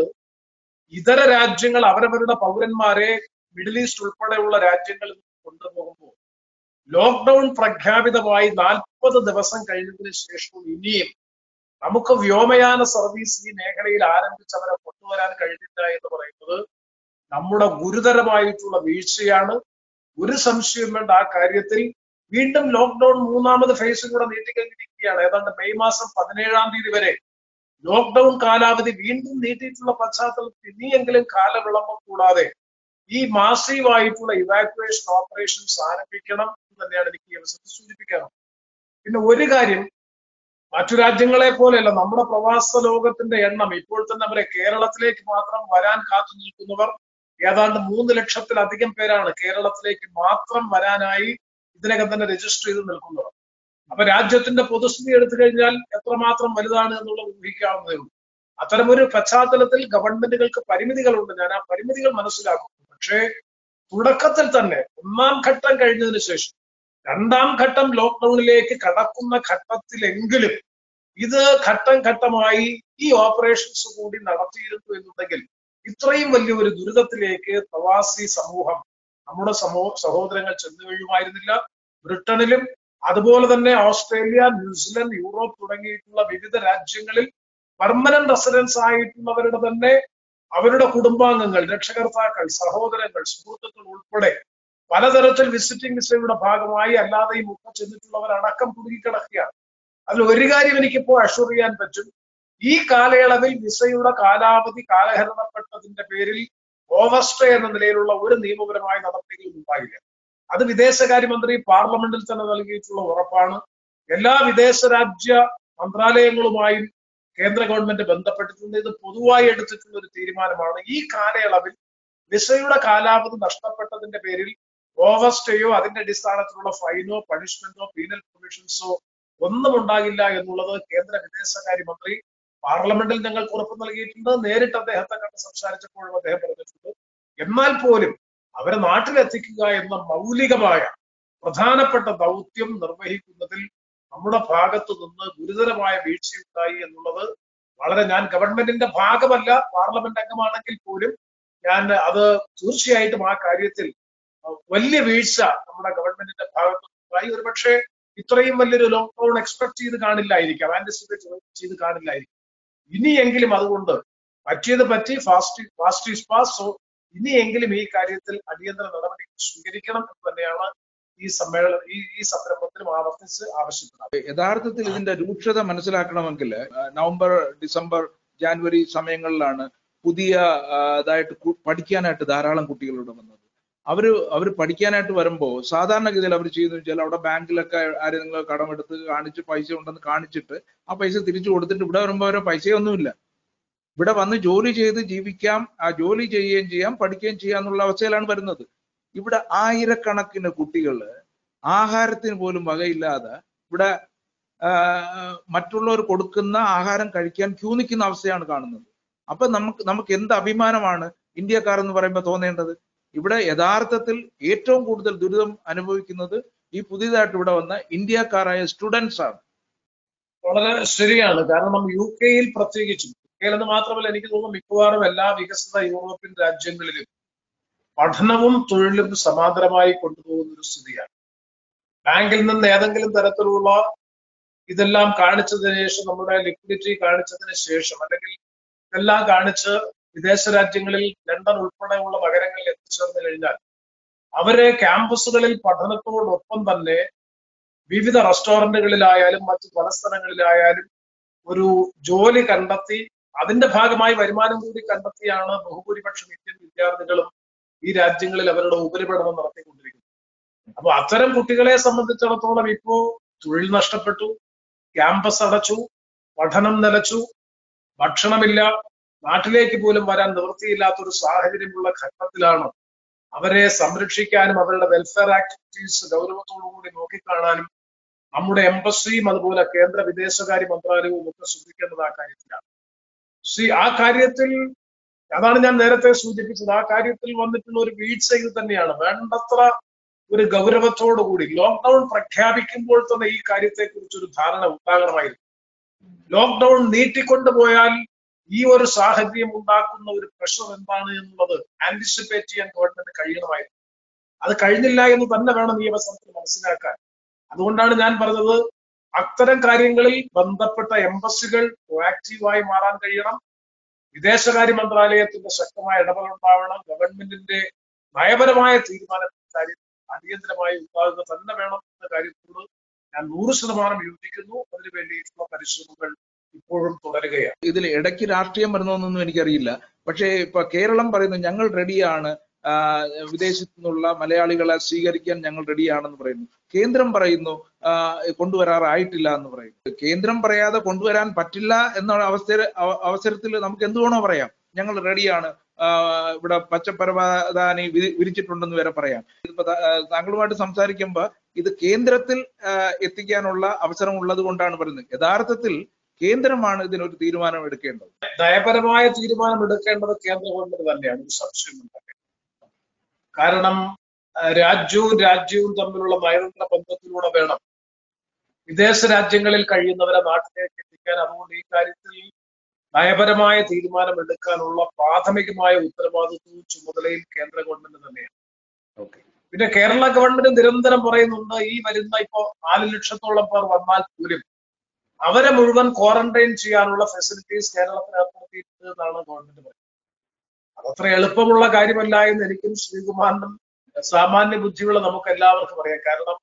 ഇതര രാജ്യങ്ങൾ അവരവരുടെ പൗരന്മാരെ മിഡിൽ ഈസ്റ്റ് ഉൾപ്പെടെയുള്ള രാജ്യങ്ങളിൽ കൊണ്ടുപോകുമ്പോൾ ലോക്ക്ഡൌൺ പ്രഖ്യാപിതമായി നാൽപ്പത് ദിവസം കഴിഞ്ഞതിന് ശേഷവും ഇനിയും നമുക്ക് വ്യോമയാന സർവീസ് ഈ മേഖലയിൽ ആരംഭിച്ചവരെ കൊണ്ടുവരാൻ കഴിഞ്ഞില്ല എന്ന് പറയുന്നത് നമ്മുടെ ഗുരുതരമായിട്ടുള്ള വീഴ്ചയാണ് ഒരു സംശയം വേണ്ട ആ കാര്യത്തിൽ വീണ്ടും ലോക്ക്ഡൌൺ മൂന്നാമത് ഫേസും കൂടെ നീട്ടിക്കഴിഞ്ഞിരിക്കുകയാണ് ഏതാണ്ട് മെയ് മാസം പതിനേഴാം തീയതി വരെ ലോക്ക്ഡൌൺ കാലാവധി വീണ്ടും നീട്ടിയിട്ടുള്ള പശ്ചാത്തലത്തിൽ ഇനിയെങ്കിലും കാലവിളംബം കൂടാതെ ഈ മാസീവായിട്ടുള്ള ഇവാക്യുവേഷൻ ഓപ്പറേഷൻസ് ആരംഭിക്കണം എന്ന് തന്നെയാണ് എനിക്ക് ഈ അവസരത്തിൽ സൂചിപ്പിക്കാറുള്ളത് പിന്നെ ഒരു കാര്യം മറ്റു രാജ്യങ്ങളെ പോലെയല്ല നമ്മുടെ പ്രവാസ ലോകത്തിന്റെ എണ്ണം ഇപ്പോൾ തന്നെ അവരെ കേരളത്തിലേക്ക് മാത്രം വരാൻ കാത്തു നിൽക്കുന്നവർ ഏതാണ്ട് മൂന്ന് ലക്ഷത്തിലധികം പേരാണ് കേരളത്തിലേക്ക് മാത്രം വരാനായി ഇതിനകം തന്നെ രജിസ്റ്റർ ചെയ്ത് നിൽക്കുന്നവർ അപ്പൊ രാജ്യത്തിന്റെ പൊതുസ്ഥിതി എടുത്തു കഴിഞ്ഞാൽ എത്രമാത്രം വലുതാണ് എന്നുള്ളത് ഊഹിക്കാവുന്നതേ ഉള്ളൂ അത്തരമൊരു പശ്ചാത്തലത്തിൽ ഗവൺമെന്റുകൾക്ക് പരിമിതികളുണ്ട് ഞാൻ ആ പരിമിതികൾ മനസ്സിലാക്കുന്നു പക്ഷേ തുടക്കത്തിൽ തന്നെ ഒന്നാം ഘട്ടം കഴിഞ്ഞതിന് ശേഷം രണ്ടാം ഘട്ടം ലോക്ക്ഡൌണിലേക്ക് കടക്കുന്ന ഘട്ടത്തിലെങ്കിലും ഇത് ഘട്ടം ഘട്ടമായി ഈ ഓപ്പറേഷൻസ് കൂടി നടത്തിയിരുന്നു എന്നുണ്ടെങ്കിൽ ഇത്രയും വലിയൊരു ദുരിതത്തിലേക്ക് പ്രവാസി സമൂഹം നമ്മുടെ സമൂഹ സഹോദരങ്ങൾ ചെന്നു വീഴുമായിരുന്നില്ല ബ്രിട്ടനിലും അതുപോലെ തന്നെ ഓസ്ട്രേലിയ ന്യൂസിലൻഡ് യൂറോപ്പ് തുടങ്ങിയിട്ടുള്ള വിവിധ രാജ്യങ്ങളിൽ പെർമനന്റ് റെസിഡൻസ് ആയിട്ടുള്ളവരുടെ തന്നെ അവരുടെ കുടുംബാംഗങ്ങൾ രക്ഷകർത്താക്കൾ സഹോദരങ്ങൾ സുഹൃത്തുക്കൾ ഉൾപ്പെടെ പലതരത്തിൽ വിസിറ്റിംഗ് വിസയുടെ ഭാഗമായി അല്ലാതെയും ഒക്കെ ചെന്നിട്ടുള്ളവർ അടക്കം കുടുങ്ങിക്കിടക്കുകയാണ് അതിൽ ഒരു കാര്യം എനിക്കിപ്പോ അഷുർ ചെയ്യാൻ പറ്റും ഈ കാലയളവിൽ വിസയുടെ കാലാവധി കാലഹരണപ്പെട്ടതിന്റെ പേരിൽ ഓവർസ്റ്റേ എന്ന നിലയിലുള്ള ഒരു നിയമപരമായ നടപടികളും ഉണ്ടായില്ല അത് വിദേശകാര്യമന്ത്രി പാർലമെന്റിൽ തന്നെ നൽകിയിട്ടുള്ള ഉറപ്പാണ് എല്ലാ വിദേശ രാജ്യ മന്ത്രാലയങ്ങളുമായും കേന്ദ്ര ഗവൺമെന്റ് ബന്ധപ്പെട്ടിട്ടുണ്ട് ഇത് പൊതുവായി എടുത്തിട്ടുള്ള ഒരു തീരുമാനമാണ് ഈ കാലയളവിൽ വിസയുടെ കാലാവധി നഷ്ടപ്പെട്ടതിന്റെ പേരിൽ ഓവർസ്റ്റേയോ അതിന്റെ അടിസ്ഥാനത്തിലുള്ള ഫൈനോ പണിഷ്മെന്റോ പീനൽ പ്രൊവിഷൻസോ ഒന്നും ഉണ്ടാകില്ല എന്നുള്ളത് കേന്ദ്ര വിദേശകാര്യമന്ത്രി പാർലമെന്റിൽ ഞങ്ങൾക്ക് ഉറപ്പ് നൽകിയിട്ടുണ്ട് നേരിട്ട് അദ്ദേഹത്തെ കണ്ട് സംസാരിച്ചപ്പോഴും അദ്ദേഹം പറഞ്ഞിട്ടുണ്ട് എന്നാൽ പോലും അവരെ നാട്ടിലെത്തിക്കുക എന്ന മൗലികമായ പ്രധാനപ്പെട്ട ദൗത്യം നിർവഹിക്കുന്നതിൽ നമ്മുടെ ഭാഗത്തു നിന്ന് ഗുരുതരമായ വീഴ്ചയുണ്ടായി എന്നുള്ളത് വളരെ ഞാൻ ഗവൺമെന്റിന്റെ ഭാഗമല്ല പാർലമെന്റ് അംഗമാണെങ്കിൽ പോലും ഞാൻ അത് തീർച്ചയായിട്ടും ആ കാര്യത്തിൽ വലിയ വീഴ്ച നമ്മുടെ ഗവൺമെന്റിന്റെ ഭാഗത്തു നിന്നുണ്ടായി ഒരുപക്ഷെ ഇത്രയും വലിയൊരു ലോക്ക്ഡൌൺ എക്സ്പെക്ട് ചെയ്ത് കാണില്ലായിരിക്കാം ആന്റിസിപ്പേറ്റ് ചെയ്ത് കാണില്ലായിരിക്കും ഇനിയെങ്കിലും അതുകൊണ്ട് പറ്റിയത് പറ്റി past past is past so ഇനിയെങ്കിലും ഈ കാര്യത്തിൽ അടിയന്തര നടപടി സ്വീകരിക്കണം എന്ന് തന്നെയാണ് ഈ സമ്മേളനം ഈ ഈ സംരംഭത്തിലും ആവർത്തിച്ച് ആവശ്യപ്പെടുന്നത് യഥാർത്ഥത്തിൽ ഇതിന്റെ രൂക്ഷത മനസ്സിലാക്കണമെങ്കിൽ നവംബർ ഡിസംബർ ജാനുവരി സമയങ്ങളിലാണ് പുതിയ ഇതായിട്ട് പഠിക്കാനായിട്ട് ധാരാളം കുട്ടികളോട് വന്നത് അവര് അവർ പഠിക്കാനായിട്ട് വരുമ്പോൾ സാധാരണഗതിയിൽ അവർ ചെയ്യുന്നത് വെച്ചാൽ അവിടെ ബാങ്കിലൊക്കെ ആരെങ്കിലും കടമെടുത്ത് കാണിച്ച് പൈസ ഉണ്ടെന്ന് കാണിച്ചിട്ട് ആ പൈസ തിരിച്ചു കൊടുത്തിട്ട് ഇവിടെ വരുമ്പോൾ അവരെ പൈസയൊന്നുമില്ല ഇവിടെ വന്ന് ജോലി ചെയ്ത് ജീവിക്കാം ആ ജോലി ചെയ്യുകയും ചെയ്യാം പഠിക്കുകയും ചെയ്യാം എന്നുള്ള അവസ്ഥയിലാണ് വരുന്നത് ഇവിടെ ആയിരക്കണക്കിന് കുട്ടികൾ ആഹാരത്തിന് പോലും വകയില്ലാതെ ഇവിടെ മറ്റുള്ളവർ കൊടുക്കുന്ന ആഹാരം കഴിക്കാൻ ക്യൂ നിൽക്കുന്ന അവസ്ഥയാണ് കാണുന്നത് അപ്പൊ നമുക്ക് നമുക്ക് എന്ത് അഭിമാനമാണ് ഇന്ത്യക്കാർ എന്ന് പറയുമ്പോൾ തോന്നേണ്ടത് ഇവിടെ യഥാർത്ഥത്തിൽ ഏറ്റവും കൂടുതൽ ദുരിതം അനുഭവിക്കുന്നത് ഈ പുതിയതായിട്ട് ഇവിടെ വന്ന ഇന്ത്യക്കാരായ സ്റ്റുഡൻസ് ആണ് വളരെ ശരിയാണ് കാരണം യു കെയിൽ പ്രത്യേകിച്ചും യു കെയിൽ എന്ന് മാത്രമല്ല എനിക്ക് തോന്നുന്നു മിക്കവാറും എല്ലാ വികസിത യൂറോപ്യൻ രാജ്യങ്ങളിലും പഠനവും തൊഴിലും സമാന്തരമായി കൊണ്ടുപോകുന്ന ഒരു സ്ഥിതിയാണ് ബാങ്കിൽ നിന്ന് ഏതെങ്കിലും തരത്തിലുള്ള ഇതെല്ലാം കാണിച്ചതിന് ശേഷം നമ്മുടെ ലിക്വിഡിറ്റി കാണിച്ചതിന് ശേഷം അല്ലെങ്കിൽ ഇതെല്ലാം കാണിച്ച് വിദേശ രാജ്യങ്ങളിൽ ലണ്ടൻ ഉൾപ്പെടെയുള്ള നഗരങ്ങളിൽ എത്തിച്ചേർന്ന് കഴിഞ്ഞാൽ അവരെ ക്യാമ്പസുകളിൽ പഠനത്തോടൊപ്പം തന്നെ വിവിധ റെസ്റ്റോറന്റുകളിലായാലും മറ്റു പല സ്ഥലങ്ങളിലായാലും ഒരു ജോലി കണ്ടെത്തി അതിന്റെ ഭാഗമായി വരുമാനം കൂടി കണ്ടെത്തിയാണ് ബഹുഭൂരിപക്ഷം ഇന്ത്യൻ വിദ്യാർത്ഥികളും ഈ രാജ്യങ്ങളിൽ അവരുടെ ഉപരിപഠനം നടത്തിക്കൊണ്ടിരിക്കുന്നത് അപ്പൊ അത്തരം കുട്ടികളെ സംബന്ധിച്ചിടത്തോളം ഇപ്പോ തൊഴിൽ നഷ്ടപ്പെട്ടു ക്യാമ്പസ് അടച്ചു പഠനം നിലച്ചു ഭക്ഷണമില്ല നാട്ടിലേക്ക് പോലും വരാൻ നിവൃത്തിയില്ലാത്ത ഒരു സാഹചര്യമുള്ള ഘട്ടത്തിലാണ് അവരെ സംരക്ഷിക്കാനും അവരുടെ വെൽഫെയർ ആക്ടിവിറ്റീസ് ഗൗരവത്തോടു കൂടി നോക്കിക്കാണാനും നമ്മുടെ എംബസിയും അതുപോലെ കേന്ദ്ര വിദേശകാര്യ മന്ത്രാലയവും ഒക്കെ ശ്രദ്ധിക്കേണ്ടത് ആ കാര്യത്തിലാണ് സി ആ കാര്യത്തിൽ അതാണ് ഞാൻ നേരത്തെ സൂചിപ്പിച്ചത് ആ കാര്യത്തിൽ വന്നിട്ടുള്ള ഒരു വീഴ്ച ഇത് തന്നെയാണ് വേണ്ടത്ര ഒരു ഗൗരവത്തോടുകൂടി ലോക്ക്ഡൌൺ പ്രഖ്യാപിക്കുമ്പോൾ തന്നെ ഈ കാര്യത്തെക്കുറിച്ച് ഒരു ധാരണ ഉണ്ടാകണമായിരുന്നു ലോക്ക്ഡൌൺ നീട്ടിക്കൊണ്ടുപോയാൽ ഈ ഒരു സാഹചര്യം ഉണ്ടാക്കുന്ന ഒരു പ്രഷർ എന്താണ് എന്നുള്ളത് ആന്റിസിപ്പേറ്റ് ചെയ്യാൻ ഗവൺമെന്റ് കഴിയണമായിരുന്നു അത് കഴിഞ്ഞില്ല എന്ന് തന്നെ വേണം ഈ അവസരത്തിൽ മനസ്സിലാക്കാൻ അതുകൊണ്ടാണ് ഞാൻ പറഞ്ഞത് അത്തരം കാര്യങ്ങളിൽ ബന്ധപ്പെട്ട എംബസികൾ പ്രൊആക്റ്റീവായി മാറാൻ കഴിയണം വിദേശകാര്യ മന്ത്രാലയത്തിന്റെ ശക്തമായ ഇടപെടലുണ്ടാവണം ഗവൺമെന്റിന്റെ നയപരമായ തീരുമാനം കാര്യം അടിയന്തരമായി ഉണ്ടാകുക തന്നെ വേണം എന്ന കാര്യത്തോട് ഞാൻ നൂറ് ശതമാനം യോജിക്കുന്നു അതിനു വേണ്ടിയിട്ടുള്ള പരിശ്രമങ്ങൾ ഇപ്പോഴും തുടരുകയാണ് ഇതിൽ ഇടയ്ക്ക് രാഷ്ട്രീയം വരുന്നൊന്നും എനിക്കറിയില്ല പക്ഷേ ഇപ്പൊ കേരളം പറയുന്നു ഞങ്ങൾ റെഡിയാണ് വിദേശത്തു നിന്നുള്ള മലയാളികളെ സ്വീകരിക്കാൻ ഞങ്ങൾ റെഡിയാണെന്ന് പറയുന്നു കേന്ദ്രം പറയുന്നു കൊണ്ടുവരാറായിട്ടില്ല എന്ന് പറയുന്നു കേന്ദ്രം പറയാതെ കൊണ്ടുവരാൻ പറ്റില്ല എന്ന അവസ്ഥ അവസരത്തിൽ നമുക്ക് എന്തുവേണോ പറയാം ഞങ്ങൾ റെഡിയാണ് ഇവിടെ പച്ചപ്പരവധാനി വിരിച്ചിട്ടുണ്ടെന്ന് വരെ പറയാം ഇപ്പൊ താങ്കളുമായിട്ട് സംസാരിക്കുമ്പോൾ ഇത് കേന്ദ്രത്തിൽ എത്തിക്കാനുള്ള അവസരം ഉള്ളത് കൊണ്ടാണ് പറയുന്നത് യഥാർത്ഥത്തിൽ കേന്ദ്രമാണ് ഇതിനൊരു തീരുമാനം എടുക്കേണ്ടത് നയപരമായ തീരുമാനം എടുക്കേണ്ടത് കേന്ദ്ര ഗവൺമെന്റ് തന്നെയാണ് ഒരു സംശയമുണ്ട് കാരണം രാജ്യവും രാജ്യവും തമ്മിലുള്ള നയതന്ത്ര ബന്ധത്തിലൂടെ വേണം വിദേശ രാജ്യങ്ങളിൽ കഴിയുന്നവരെ നാട്ടിലേക്ക് എത്തിക്കാൻ അതുകൊണ്ട് ഈ കാര്യത്തിൽ നയപരമായ തീരുമാനം എടുക്കാനുള്ള പ്രാഥമികമായ ഉത്തരവാദിത്വവും ചുമതലയും കേന്ദ്ര ഗവൺമെന്റ് തന്നെയാണ് ഓക്കെ പിന്നെ കേരള ഗവൺമെന്റ് നിരന്തരം പറയുന്നുണ്ട് ഈ വരുന്ന ഇപ്പോ നാല് ലക്ഷത്തോളം പേർ വന്നാൽ പോലും അവരെ മുഴുവൻ ക്വാറന്റൈൻ ചെയ്യാനുള്ള ഫെസിലിറ്റീസ് കേരളത്തിൽ ഏർപ്പെടുത്തിയിട്ടുണ്ട് എന്നാണ് ഗവൺമെന്റ് പറയുന്നത് അതത്ര എളുപ്പമുള്ള കാര്യമല്ല എന്ന് എനിക്കും ശ്രീകുമാറിനും സാമാന്യ ബുദ്ധിയുള്ള നമുക്ക് എല്ലാവർക്കും അറിയാം കാരണം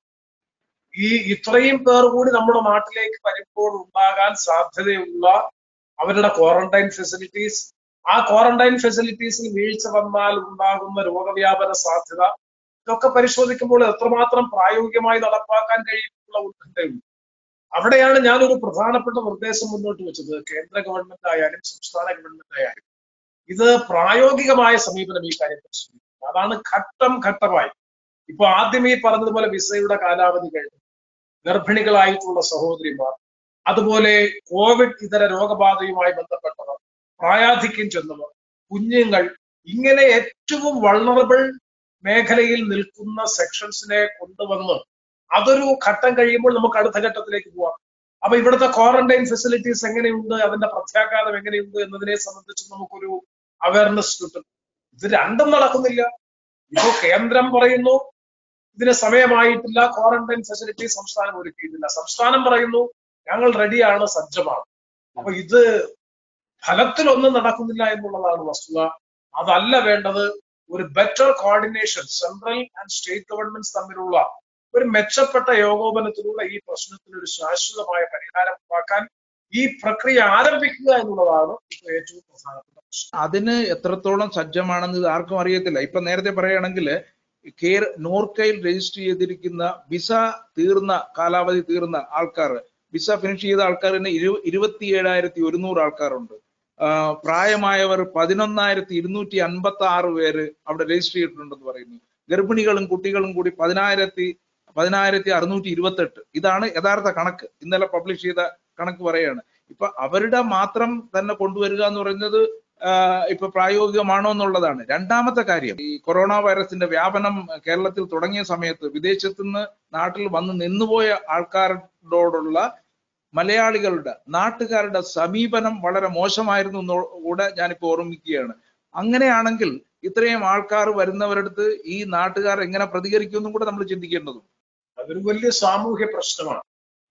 ഈ ഇത്രയും പേർ കൂടി നമ്മുടെ നാട്ടിലേക്ക് വരുമ്പോൾ ഉണ്ടാകാൻ സാധ്യതയുള്ള അവരുടെ ക്വാറന്റൈൻ ഫെസിലിറ്റീസ് ആ ക്വാറന്റൈൻ ഫെസിലിറ്റീസിൽ വീഴ്ച വന്നാൽ ഉണ്ടാകുന്ന രോഗവ്യാപന സാധ്യത ഇതൊക്കെ പരിശോധിക്കുമ്പോൾ എത്രമാത്രം പ്രായോഗികമായി നടപ്പാക്കാൻ കഴിയുമെന്നുള്ള ഉത്കണ്ഠയുണ്ട് അവിടെയാണ് ഞാനൊരു പ്രധാനപ്പെട്ട നിർദ്ദേശം മുന്നോട്ട് വെച്ചത് കേന്ദ്ര ഗവൺമെന്റ് ആയാലും സംസ്ഥാന ഗവൺമെന്റ് ആയാലും ഇത് പ്രായോഗികമായ സമീപനം ഈ കാര്യത്തിൽ സ്വീകരിക്കും അതാണ് ഘട്ടം ഘട്ടമായി ഇപ്പൊ ആദ്യം ഈ പറഞ്ഞതുപോലെ വിസയുടെ കാലാവധി കഴിഞ്ഞു ഗർഭിണികളായിട്ടുള്ള സഹോദരിമാർ അതുപോലെ കോവിഡ് ഇതര രോഗബാധയുമായി ബന്ധപ്പെട്ടവർ പ്രായാധിക്യം ചെന്നവർ കുഞ്ഞുങ്ങൾ ഇങ്ങനെ ഏറ്റവും വൾണറബിൾ മേഖലയിൽ നിൽക്കുന്ന സെക്ഷൻസിനെ കൊണ്ടുവന്ന് അതൊരു ഘട്ടം കഴിയുമ്പോൾ നമുക്ക് അടുത്ത ഘട്ടത്തിലേക്ക് പോവാം അപ്പൊ ഇവിടുത്തെ ക്വാറന്റൈൻ ഫെസിലിറ്റീസ് എങ്ങനെയുണ്ട് അതിന്റെ പ്രത്യാഘാതം എങ്ങനെയുണ്ട് എന്നതിനെ സംബന്ധിച്ച് നമുക്കൊരു അവയർനെസ് കിട്ടും ഇത് രണ്ടും നടക്കുന്നില്ല ഇപ്പോ കേന്ദ്രം പറയുന്നു ഇതിന് സമയമായിട്ടില്ല ക്വാറന്റൈൻ ഫെസിലിറ്റി സംസ്ഥാനം ഒരുക്കിയിട്ടില്ല സംസ്ഥാനം പറയുന്നു ഞങ്ങൾ റെഡിയാണ് സജ്ജമാണ് അപ്പൊ ഇത് ഫലത്തിലൊന്നും നടക്കുന്നില്ല എന്നുള്ളതാണ് വസ്തുത അതല്ല വേണ്ടത് ഒരു better coordination central and state governments തമ്മിലുള്ള ഒരു മെച്ചപ്പെട്ട ഏകോപനത്തിലൂടെ ഈ പ്രശ്നത്തിന് ഒരു ശാശ്വതമായ പരിഹാരം ഉണ്ടാക്കാൻ ഈ പ്രക്രിയ ആരംഭിക്കുക എന്നുള്ളതാണ് ഇപ്പൊ ഏറ്റവും പ്രധാനപ്പെട്ട പ്രശ്നം അതിന് എത്രത്തോളം സജ്ജമാണെന്ന് ഇത് ആർക്കും അറിയത്തില്ല ഇപ്പൊ നേരത്തെ പറയുകയാണെങ്കിൽ കേര നോർക്കയിൽ രജിസ്റ്റർ ചെയ്തിരിക്കുന്ന വിസ തീർന്ന കാലാവധി തീർന്ന ആൾക്കാർ വിസ ഫിനിഷ് ചെയ്ത ആൾക്കാർ തന്നെ ഇരു ഇരുപത്തി ഏഴായിരത്തി ഒരുന്നൂറ് ആൾക്കാരുണ്ട് പ്രായമായവർ പതിനൊന്നായിരത്തി ഇരുന്നൂറ്റി അൻപത്തി ആറ് പേര് അവിടെ രജിസ്റ്റർ ചെയ്തിട്ടുണ്ടെന്ന് പറയുന്നു ഗർഭിണികളും കുട്ടികളും കൂടി പതിനായിരത്തി പതിനായിരത്തി അറുന്നൂറ്റി ഇരുപത്തെട്ട് ഇതാണ് യഥാർത്ഥ കണക്ക് ഇന്നലെ പബ്ലിഷ് ചെയ്ത കണക്ക് പറയാണ് ഇപ്പൊ അവരുടെ മാത്രം തന്നെ കൊണ്ടുവരിക എന്ന് പറയുന്നത് ഇപ്പൊ പ്രായോഗികമാണോ എന്നുള്ളതാണ് രണ്ടാമത്തെ കാര്യം ഈ കൊറോണ വൈറസിന്റെ വ്യാപനം കേരളത്തിൽ തുടങ്ങിയ സമയത്ത് വിദേശത്തു നിന്ന് നാട്ടിൽ വന്ന് നിന്നുപോയ ആൾക്കാരോടുള്ള മലയാളികളുടെ നാട്ടുകാരുടെ സമീപനം വളരെ മോശമായിരുന്നു എന്ന് കൂടെ ഞാനിപ്പോ ഓർമ്മിക്കുകയാണ് അങ്ങനെയാണെങ്കിൽ ഇത്രയും ആൾക്കാർ വരുന്നവരടുത്ത് ഈ നാട്ടുകാർ എങ്ങനെ പ്രതികരിക്കുമെന്നും കൂടെ നമ്മൾ ചിന്തിക്കേണ്ടതുണ്ട് അതൊരു വലിയ സാമൂഹ്യ പ്രശ്നമാണ്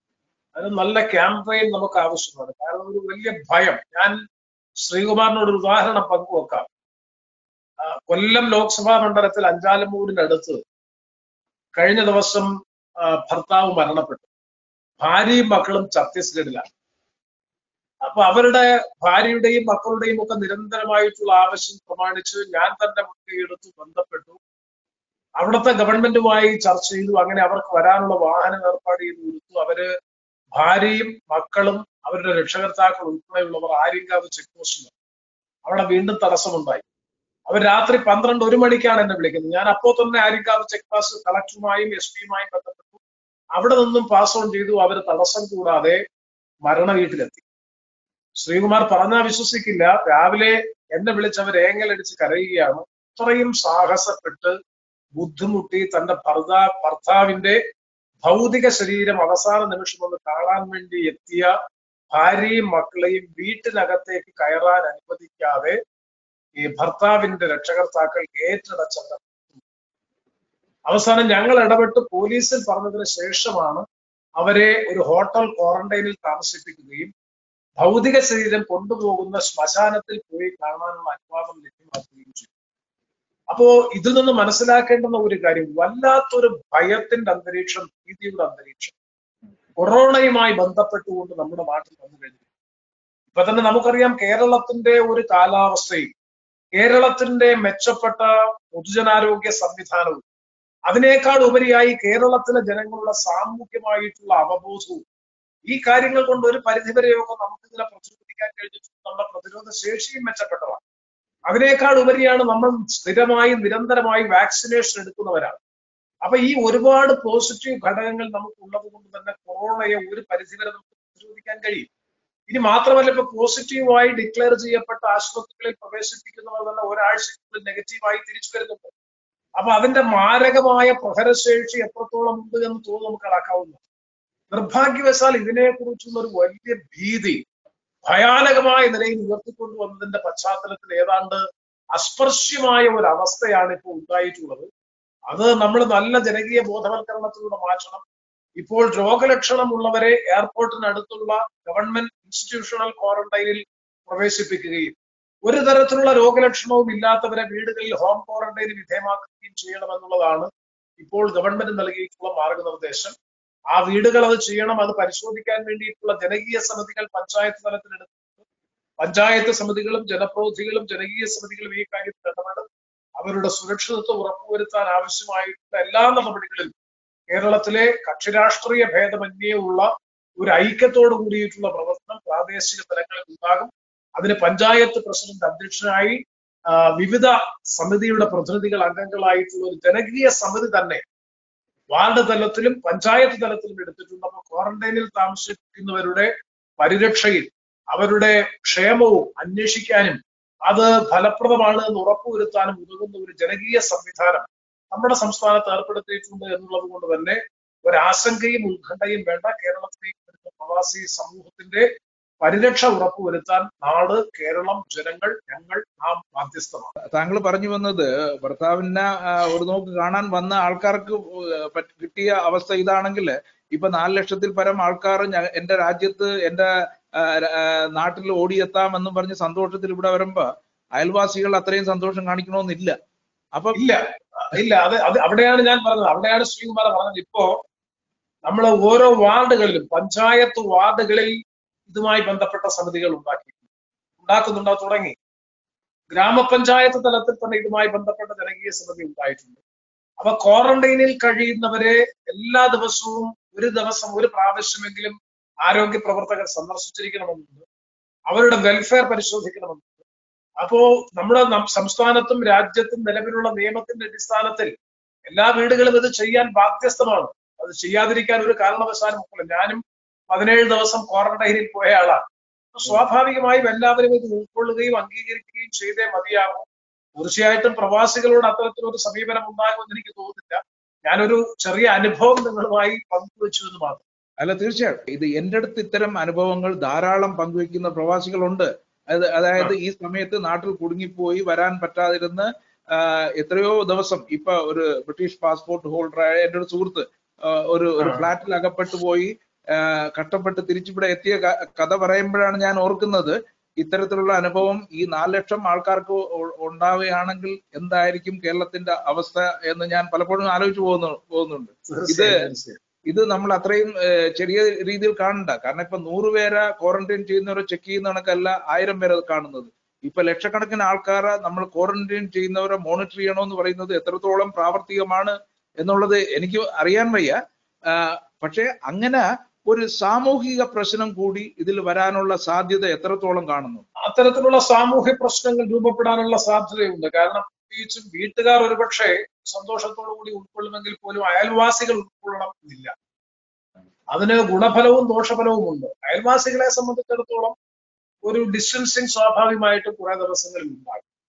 അത് നല്ല ക്യാമ്പയിൻ നമുക്ക് ആവശ്യമാണ് കാരണം ഒരു വലിയ ഭയം ഞാൻ ശ്രീകുമാറിനോട് ഒരു ഉദാഹരണം പങ്കുവെക്കാം കൊല്ലം ലോക്സഭാ മണ്ഡലത്തിൽ അഞ്ചാലമൂരിന്റെ അടുത്ത് കഴിഞ്ഞ ദിവസം ഭർത്താവ് മരണപ്പെട്ടു ഭാര്യയും മക്കളും ഛത്തീസ്ഗഡിലാണ് അപ്പൊ അവരുടെ ഭാര്യയുടെയും മക്കളുടെയും ഒക്കെ നിരന്തരമായിട്ടുള്ള ആവശ്യം പ്രമാണിച്ച് ഞാൻ തന്നെ മുൻകൈയെടുത്ത് ബന്ധപ്പെട്ടു അവിടുത്തെ ഗവൺമെന്റുമായി ചർച്ച ചെയ്തു അങ്ങനെ അവർക്ക് വരാനുള്ള വാഹനം ഏർപ്പാട് ചെയ്ത് കൊടുത്തു അവര് ഭാര്യയും മക്കളും അവരുടെ രക്ഷകർത്താക്കൾ ഉൾപ്പെടെയുള്ളവർ ആര്യങ്കാവ് ചെക്ക് പോസ്റ്റിൽ അവിടെ വീണ്ടും തടസ്സമുണ്ടായി അവർ രാത്രി പന്ത്രണ്ട് ഒരു മണിക്കാണ് എന്നെ വിളിക്കുന്നത് ഞാൻ അപ്പോൾ തന്നെ ആര്യങ്കാവ് ചെക്ക് പോസ്റ്റ് കളക്ടറുമായും എസ് പിയുമായും ബന്ധപ്പെട്ടു അവിടെ നിന്നും പാസ് ഓൺ ചെയ്തു അവർ തടസ്സം കൂടാതെ മരണ വീട്ടിലെത്തി ശ്രീകുമാർ പറഞ്ഞാൽ വിശ്വസിക്കില്ല രാവിലെ എന്നെ വിളിച്ചവർ ഏങ്ങലടിച്ച് കരയുകയാണ് ഇത്രയും സാഹസപ്പെട്ട് ബുദ്ധിമുട്ടി തന്റെ ഭർത്താ ഭർത്താവിന്റെ ഭൗതിക ശരീരം അവസാന നിമിഷം ഒന്ന് കാണാൻ വേണ്ടി എത്തിയ ഭാര്യയും മക്കളെയും വീട്ടിനകത്തേക്ക് കയറാൻ അനുവദിക്കാതെ ഈ ഭർത്താവിന്റെ രക്ഷകർത്താക്കൾ ഏറ്റടച്ചത് അവസാനം ഞങ്ങൾ ഇടപെട്ട് പോലീസിൽ പറഞ്ഞതിന് ശേഷമാണ് അവരെ ഒരു ഹോട്ടൽ ക്വാറന്റൈനിൽ താമസിപ്പിക്കുകയും ഭൗതിക ശരീരം കൊണ്ടുപോകുന്ന ശ്മശാനത്തിൽ പോയി കാണാനുള്ള അനുവാദം ലഭ്യമാക്കുകയും ചെയ്തു അപ്പോ ഇതിൽ നിന്ന് മനസ്സിലാക്കേണ്ടുന്ന ഒരു കാര്യം വല്ലാത്തൊരു ഭയത്തിന്റെ അന്തരീക്ഷം ഭീതിയുടെ അന്തരീക്ഷം കൊറോണയുമായി ബന്ധപ്പെട്ടുകൊണ്ട് നമ്മുടെ നാട്ടിൽ വന്നു കഴിഞ്ഞു ഇപ്പൊ തന്നെ നമുക്കറിയാം കേരളത്തിന്റെ ഒരു കാലാവസ്ഥയും കേരളത്തിന്റെ മെച്ചപ്പെട്ട പൊതുജനാരോഗ്യ സംവിധാനവും അതിനേക്കാൾ ഉപരിയായി കേരളത്തിലെ ജനങ്ങളുടെ സാമൂഹ്യമായിട്ടുള്ള അവബോധവും ഈ കാര്യങ്ങൾ കൊണ്ട് ഒരു പരിധിവരെയൊക്കെ നമുക്ക് ഇതിനെ പ്രതിരോധിക്കാൻ കഴിഞ്ഞിട്ടുണ്ട് നമ്മുടെ പ്രതിരോധ ശേഷിയും മെച്ചപ്പെട്ടതാണ് അതിനേക്കാൾ ഉപരിയാണ് നമ്മൾ സ്ഥിരമായി നിരന്തരമായി വാക്സിനേഷൻ എടുക്കുന്നവരാണ് അപ്പൊ ഈ ഒരുപാട് പോസിറ്റീവ് ഘടകങ്ങൾ നമുക്ക് ഉള്ളത് കൊണ്ട് തന്നെ കൊറോണയെ ഒരു പരിധിവരെ നമുക്ക് പ്രതിരോധിക്കാൻ കഴിയും ഇനി മാത്രമല്ല ഇപ്പൊ പോസിറ്റീവായി ഡിക്ലെയർ ചെയ്യപ്പെട്ട ആശുപത്രികളിൽ പ്രവേശിപ്പിക്കുന്നവർ തന്നെ ഒരാഴ്ചക്കുള്ളിൽ നെഗറ്റീവായി തിരിച്ചു വരുന്നുണ്ട് അപ്പൊ അതിന്റെ മാരകമായ പ്രഹരശേഷി എത്രത്തോളം ഉണ്ട് എന്ന് തോന്നുന്നു നമുക്ക് അളക്കാവുന്നു നിർഭാഗ്യവശാൽ ഇതിനെക്കുറിച്ചുള്ള ഒരു വലിയ ഭീതി ഭയാനകമായ നിലയിൽ ഉയർത്തിക്കൊണ്ടുവന്നതിന്റെ പശ്ചാത്തലത്തിൽ ഏതാണ്ട് അസ്പർശ്യമായ ഒരു അവസ്ഥയാണ് ഇപ്പോൾ ഉണ്ടായിട്ടുള്ളത് അത് നമ്മൾ നല്ല ജനകീയ ബോധവൽക്കരണത്തിലൂടെ മാറ്റണം ഇപ്പോൾ രോഗലക്ഷണമുള്ളവരെ എയർപോർട്ടിനടുത്തുള്ള ഗവൺമെന്റ് ഇൻസ്റ്റിറ്റ്യൂഷണൽ ക്വാറന്റൈനിൽ പ്രവേശിപ്പിക്കുകയും ഒരു തരത്തിലുള്ള രോഗലക്ഷണവും ഇല്ലാത്തവരെ വീടുകളിൽ ഹോം ക്വാറന്റൈന് വിധേയമാക്കുകയും ചെയ്യണമെന്നുള്ളതാണ് ഇപ്പോൾ ഗവൺമെന്റ് നൽകിയിട്ടുള്ള മാർഗനിർദ്ദേശം ആ വീടുകൾ അത് ചെയ്യണം അത് പരിശോധിക്കാൻ വേണ്ടിയിട്ടുള്ള ജനകീയ സമിതികൾ പഞ്ചായത്ത് തലത്തിൽ എടുത്തിട്ടുണ്ട് പഞ്ചായത്ത് സമിതികളും ജനപ്രതിനിധികളും ജനകീയ സമിതികളും ഈ കാര്യത്തിൽ ഇടപെടും അവരുടെ സുരക്ഷിതത്വം ഉറപ്പുവരുത്താൻ ആവശ്യമായിട്ടുള്ള എല്ലാ നടപടികളിലും കേരളത്തിലെ കക്ഷിരാഷ്ട്രീയ ഭേദമന്യേ ഉള്ള ഒരു ഐക്യത്തോട് കൂടിയിട്ടുള്ള പ്രവർത്തനം പ്രാദേശിക തലങ്ങളിൽ ഉണ്ടാകും അതിന് പഞ്ചായത്ത് പ്രസിഡന്റ് അധ്യക്ഷനായി ആ, വിവിധ സമിതിയുടെ പ്രതിനിധികൾ അംഗങ്ങളായിട്ടുള്ള ഒരു ജനകീയ സമിതി തന്നെ വാർഡ് തലത്തിലും പഞ്ചായത്ത് തലത്തിലും എടുത്തിട്ടുണ്ട് അപ്പൊ ക്വാറന്റൈനിൽ താമസിക്കുന്നവരുടെ പരിരക്ഷയിൽ അവരുടെ ക്ഷേമവും അന്വേഷിക്കാനും അത് ഫലപ്രദമാണ് എന്ന് ഉറപ്പുവരുത്താനും ഉതകുന്ന ഒരു ജനകീയ സംവിധാനം നമ്മുടെ സംസ്ഥാനത്ത് ഏർപ്പെടുത്തിയിട്ടുണ്ട് എന്നുള്ളത് കൊണ്ട് തന്നെ ഒരാശങ്കയും ഉത്കണ്ഠയും വേണ്ട കേരളത്തിലേക്ക് വരുന്ന പ്രവാസി സമൂഹത്തിന്റെ പരിരക്ഷ ഉറപ്പുവരുത്താൻ നാട് കേരളം ജനങ്ങൾ ഞങ്ങൾ നാം ബാധ്യസ്ഥമാണ് താങ്കൾ പറഞ്ഞു വന്നത് ഭർത്താവിനെ ആ, ഒരു നോക്ക് കാണാൻ വന്ന ആൾക്കാർക്ക് ഏഹ്, പറ്റ് കിട്ടിയ അവസ്ഥ ഇതാണെങ്കിൽ ഇപ്പൊ നാല് ലക്ഷത്തിൽ പരം ആൾക്കാർ ഞ- എന്റെ രാജ്യത്ത് എന്റെ ആ, ര- ആ, നാട്ടിൽ ഓടിയെത്താം എന്ന് പറഞ്ഞ് സന്തോഷത്തിൽ ഇവിടെ വരുമ്പോ അയൽവാസികൾ അത്രയും സന്തോഷം കാണിക്കണമെന്നില്ല അപ്പൊ ഇല്ല ഇല്ല അത് അത് അവിടെയാണ് ഞാൻ പറഞ്ഞത് അവിടെയാണ് ശ്രീകുമാർ പറഞ്ഞത് ഇപ്പോ നമ്മൾ ഓരോ വാർഡുകളിലും പഞ്ചായത്ത് വാർഡുകളിൽ ഇതുമായി ബന്ധപ്പെട്ട സമിതികൾ ഉണ്ടാക്കി ഉണ്ടാക്കുന്നുണ്ടോ തുടങ്ങി ഗ്രാമപഞ്ചായത്ത് തലത്തിൽ തന്നെ ഇതുമായി ബന്ധപ്പെട്ട ജനകീയ സമിതി ഉണ്ടായിട്ടുണ്ട് അപ്പൊ ക്വാറന്റൈനിൽ കഴിയുന്നവരെ എല്ലാ ദിവസവും ഒരു ദിവസം ഒരു പ്രാവശ്യമെങ്കിലും ആരോഗ്യ പ്രവർത്തകർ സന്ദർശിച്ചിരിക്കണമെന്നുണ്ട് അവരുടെ വെൽഫെയർ പരിശോധിക്കണമെന്നുണ്ട് അപ്പോ നമ്മുടെ നം- സംസ്ഥാനത്തും രാജ്യത്തും നിലവിലുള്ള നിയമത്തിന്റെ അടിസ്ഥാനത്തിൽ എല്ലാ വീടുകളും ഇത് ചെയ്യാൻ ബാധ്യസ്ഥമാണ് അത് ചെയ്യാതിരിക്കാൻ ഒരു കാരണവശാലും ഒക്കില്ല ഞാനും പതിനേഴ് ദിവസം ക്വാറന്റൈനിൽ പോയ ആളാണ് അപ്പൊ സ്വാഭാവികമായും എല്ലാവരും ഇത് ഉൾക്കൊള്ളുകയും അംഗീകരിക്കുകയും ചെയ്തേ മതിയാകും തീർച്ചയായിട്ടും പ്രവാസികളോട് അത്തരത്തിലൊരു സമീപനം ഉണ്ടാകുമെന്ന് എനിക്ക് തോന്നുന്നില്ല ഞാനൊരു ചെറിയ അനുഭവം നിങ്ങളുമായി പങ്കുവച്ചു എന്ന് മാത്രം അല്ല തീർച്ചയായിട്ടും ഇത് എന്റെ അടുത്ത് ഇത്തരം അനുഭവങ്ങൾ ധാരാളം പങ്കുവെക്കുന്ന പ്രവാസികളുണ്ട് അത് അതായത് ഈ സമയത്ത് നാട്ടിൽ കുടുങ്ങിപ്പോയി വരാൻ പറ്റാതിരുന്ന് ആ, എത്രയോ ദിവസം ഇപ്പൊ ഒരു ബ്രിട്ടീഷ് പാസ്പോർട്ട് ഹോൾഡറായ എന്റെ ഒരു സുഹൃത്ത് ആ, ഒരു ഒരു ആ. ഫ്ലാറ്റിൽ അകപ്പെട്ടു പോയി ആ, കഷ്ടപ്പെട്ട് തിരിച്ചിവിടെ എത്തിയ ക- കഥ പറയുമ്പോഴാണ് ഞാൻ ഓർക്കുന്നത് ഇത്തരത്തിലുള്ള അനുഭവം ഈ നാല് ലക്ഷം ആൾക്കാർക്ക് ഉ- ഉണ്ടാവുകയാണെങ്കിൽ എന്തായിരിക്കും കേരളത്തിന്റെ അവസ്ഥ എന്ന് ഞാൻ പലപ്പോഴും ആലോചിച്ചു പോകുന്നു പോകുന്നുണ്ട് തീർച്ചയായും, തീർച്ചയായും. ഇത് നമ്മൾ അത്രയും ഏഹ്, ചെറിയ രീതിയിൽ കാണണ്ട കാരണം ഇപ്പൊ നൂറ് പേരെ ക്വാറന്റൈൻ ചെയ്യുന്നവരെ ചെക്ക് ചെയ്യുന്ന കണക്കല്ല ആയിരം പേരെ കാണുന്നത് ഇപ്പൊ ലക്ഷക്കണക്കിന് ആൾക്കാരെ നമ്മൾ ക്വാറന്റൈൻ ചെയ്യുന്നവരെ മോണിറ്റർ ചെയ്യണമെന്ന് പറയുന്നത് എത്രത്തോളം പ്രാവർത്തികമാണ് എന്നുള്ളത് എനിക്ക് അറിയാൻ വയ്യ ആ, പക്ഷെ അങ്ങനെ ഒരു സാമൂഹിക പ്രശ്നം കൂടി ഇതിൽ വരാനുള്ള സാധ്യത എത്രത്തോളം കാണുന്നു അത്തരത്തിലുള്ള സാമൂഹ്യ പ്രശ്നങ്ങൾ രൂപപ്പെടാനുള്ള സാധ്യതയുണ്ട് കാരണം പ്രത്യേകിച്ചും വീട്ടുകാർ ഒരുപക്ഷെ സന്തോഷത്തോടു കൂടി ഉൾക്കൊള്ളുമെങ്കിൽ പോലും അയൽവാസികൾ ഉൾക്കൊള്ളണം എന്നില്ല അതിന് ഗുണഫലവും ദോഷഫലവും ഉണ്ട് അയൽവാസികളെ സംബന്ധിച്ചിടത്തോളം ഒരു ഡിസ്റ്റൻസിങ് സ്വാഭാവികമായിട്ടും കുറെ ദിവസങ്ങളിൽ ഉണ്ടാകും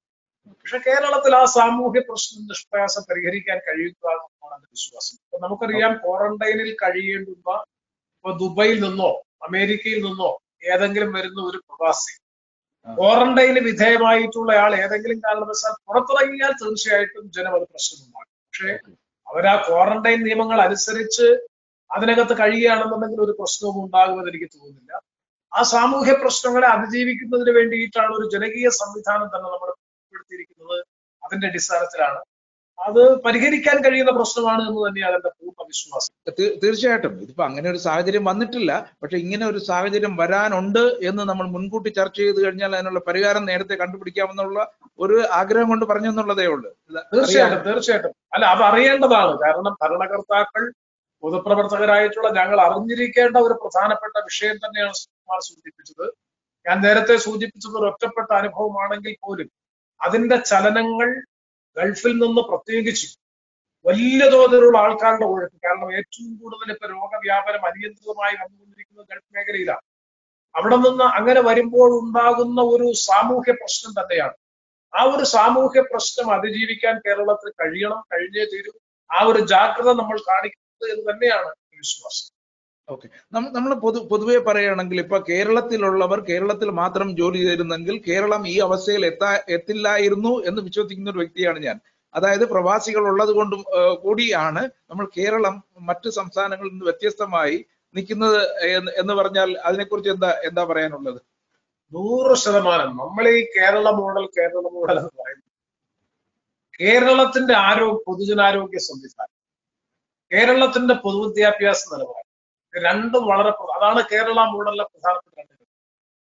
പക്ഷെ കേരളത്തിൽ ആ സാമൂഹ്യ പ്രശ്നം നിഷ്പ്രയാസം പരിഹരിക്കാൻ കഴിയുക എന്നാണ് എന്റെ വിശ്വാസം ഇപ്പൊ നമുക്കറിയാം ക്വാറന്റൈനിൽ കഴിയേണ്ടുന്ന ഇപ്പൊ ദുബൈയിൽ നിന്നോ അമേരിക്കയിൽ നിന്നോ ഏതെങ്കിലും വരുന്ന ഒരു പ്രവാസി ക്വാറന്റൈന് വിധേയമായിട്ടുള്ള ആൾ ഏതെങ്കിലും കാരണവശാൽ പുറത്തിറങ്ങിയാൽ തീർച്ചയായിട്ടും ജനം അത് പ്രശ്നമുണ്ടാകും പക്ഷേ അവർ ആ ക്വാറന്റൈൻ നിയമങ്ങൾ അനുസരിച്ച് അതിനകത്ത് കഴിയുകയാണെന്നുണ്ടെങ്കിൽ ഒരു പ്രശ്നവും ഉണ്ടാകുമെന്ന് എനിക്ക് തോന്നുന്നില്ല ആ സാമൂഹ്യ പ്രശ്നങ്ങളെ അതിജീവിക്കുന്നതിന് വേണ്ടിയിട്ടാണ് ഒരു ജനകീയ സംവിധാനം തന്നെ നമ്മൾ ഉൾപ്പെടുത്തിയിരിക്കുന്നത് അതിന്റെ അടിസ്ഥാനത്തിലാണ് അത് പരിഹരിക്കാൻ കഴിയുന്ന പ്രശ്നമാണ് എന്ന് തന്നെയാണ് എന്റെ പൂർണ്ണ വിശ്വാസം തീ- തീർച്ചയായിട്ടും ഇതിപ്പോ അങ്ങനെ ഒരു സാഹചര്യം വന്നിട്ടില്ല പക്ഷെ ഇങ്ങനെ ഒരു സാഹചര്യം വരാനുണ്ട് എന്ന് നമ്മൾ മുൻകൂട്ടി ചർച്ച ചെയ്ത് കഴിഞ്ഞാൽ അതിനുള്ള പരിഹാരം നേരത്തെ കണ്ടുപിടിക്കാമെന്നുള്ള ഒരു ആഗ്രഹം കൊണ്ട് പറഞ്ഞു എന്നുള്ളതേ ഉള്ളൂ ഇത് അറിയാമോ? തീർച്ചയായിട്ടും തീർച്ചയായിട്ടും അല്ല അത് അറിയേണ്ടതാണ് കാരണം ഭരണകർത്താക്കൾ പൊതുപ്രവർത്തകരായിട്ടുള്ള ഞങ്ങൾ അറിഞ്ഞിരിക്കേണ്ട ഒരു പ്രധാനപ്പെട്ട വിഷയം തന്നെയാണ് സുകുമാർ സൂചിപ്പിച്ചത് ഞാൻ നേരത്തെ സൂചിപ്പിച്ചത് ഒരു ഒറ്റപ്പെട്ട അനുഭവമാണെങ്കിൽ പോലും അതിന്റെ ചലനങ്ങൾ ഗൾഫിൽ നിന്ന് പ്രത്യേകിച്ച് വലിയ തോതിലുള്ള ആൾക്കാരുടെ ഒഴുക്ക് കാരണം ഏറ്റവും കൂടുതൽ ഇപ്പൊ രോഗവ്യാപനം അനിയന്ത്രിതമായി വന്നുകൊണ്ടിരിക്കുന്നത് ഗൾഫ് മേഖലയിലാണ് അവിടെ നിന്ന് അങ്ങനെ വരുമ്പോൾ ഉണ്ടാകുന്ന ഒരു സാമൂഹ്യ പ്രശ്നം തന്നെയാണ് ആ ഒരു സാമൂഹ്യ പ്രശ്നം അതിജീവിക്കാൻ കേരളത്തിൽ കഴിയണം കഴിഞ്ഞേ തീരൂ ആ ഒരു ജാഗ്രത നമ്മൾ കാണിക്കുന്നത് എന്ന് തന്നെയാണ് എൻ്റെ വിശ്വാസം ഓക്കെ നമ്മൾ പൊതു പൊതുവെ പറയുകയാണെങ്കിൽ ഇപ്പൊ കേരളത്തിലുള്ളവർ കേരളത്തിൽ മാത്രം ജോലി ചെയ്തിരുന്നെങ്കിൽ കേരളം ഈ അവസ്ഥയിൽ എത്താ എത്തില്ലായിരുന്നു എന്ന് വിശ്വസിക്കുന്ന ഒരു വ്യക്തിയാണ് ഞാൻ അതായത് പ്രവാസികൾ ഉള്ളത് കൊണ്ടും ഏഹ്, കൂടിയാണ് നമ്മൾ കേരളം മറ്റ് സംസ്ഥാനങ്ങളിൽ നിന്ന് വ്യത്യസ്തമായി നിൽക്കുന്നത് എന്ന് എന്ന് പറഞ്ഞാൽ അതിനെക്കുറിച്ച് എന്താ എന്താ പറയാനുള്ളത് നൂറ് ശതമാനം നമ്മൾ ഈ കേരള മോഡൽ കേരള മോഡൽ എന്ന് പറയുന്നത് കേരളത്തിന്റെ ആരോഗ്യ പൊതുജനാരോഗ്യ സംവിധാനം കേരളത്തിന്റെ പൊതുവിദ്യാഭ്യാസ നിലവാരം ഇത് രണ്ടും വളരെ പ്ര- അതാണ് കേരള മോഡലിലെ പ്രധാനപ്പെട്ട രണ്ട് ഘടകം.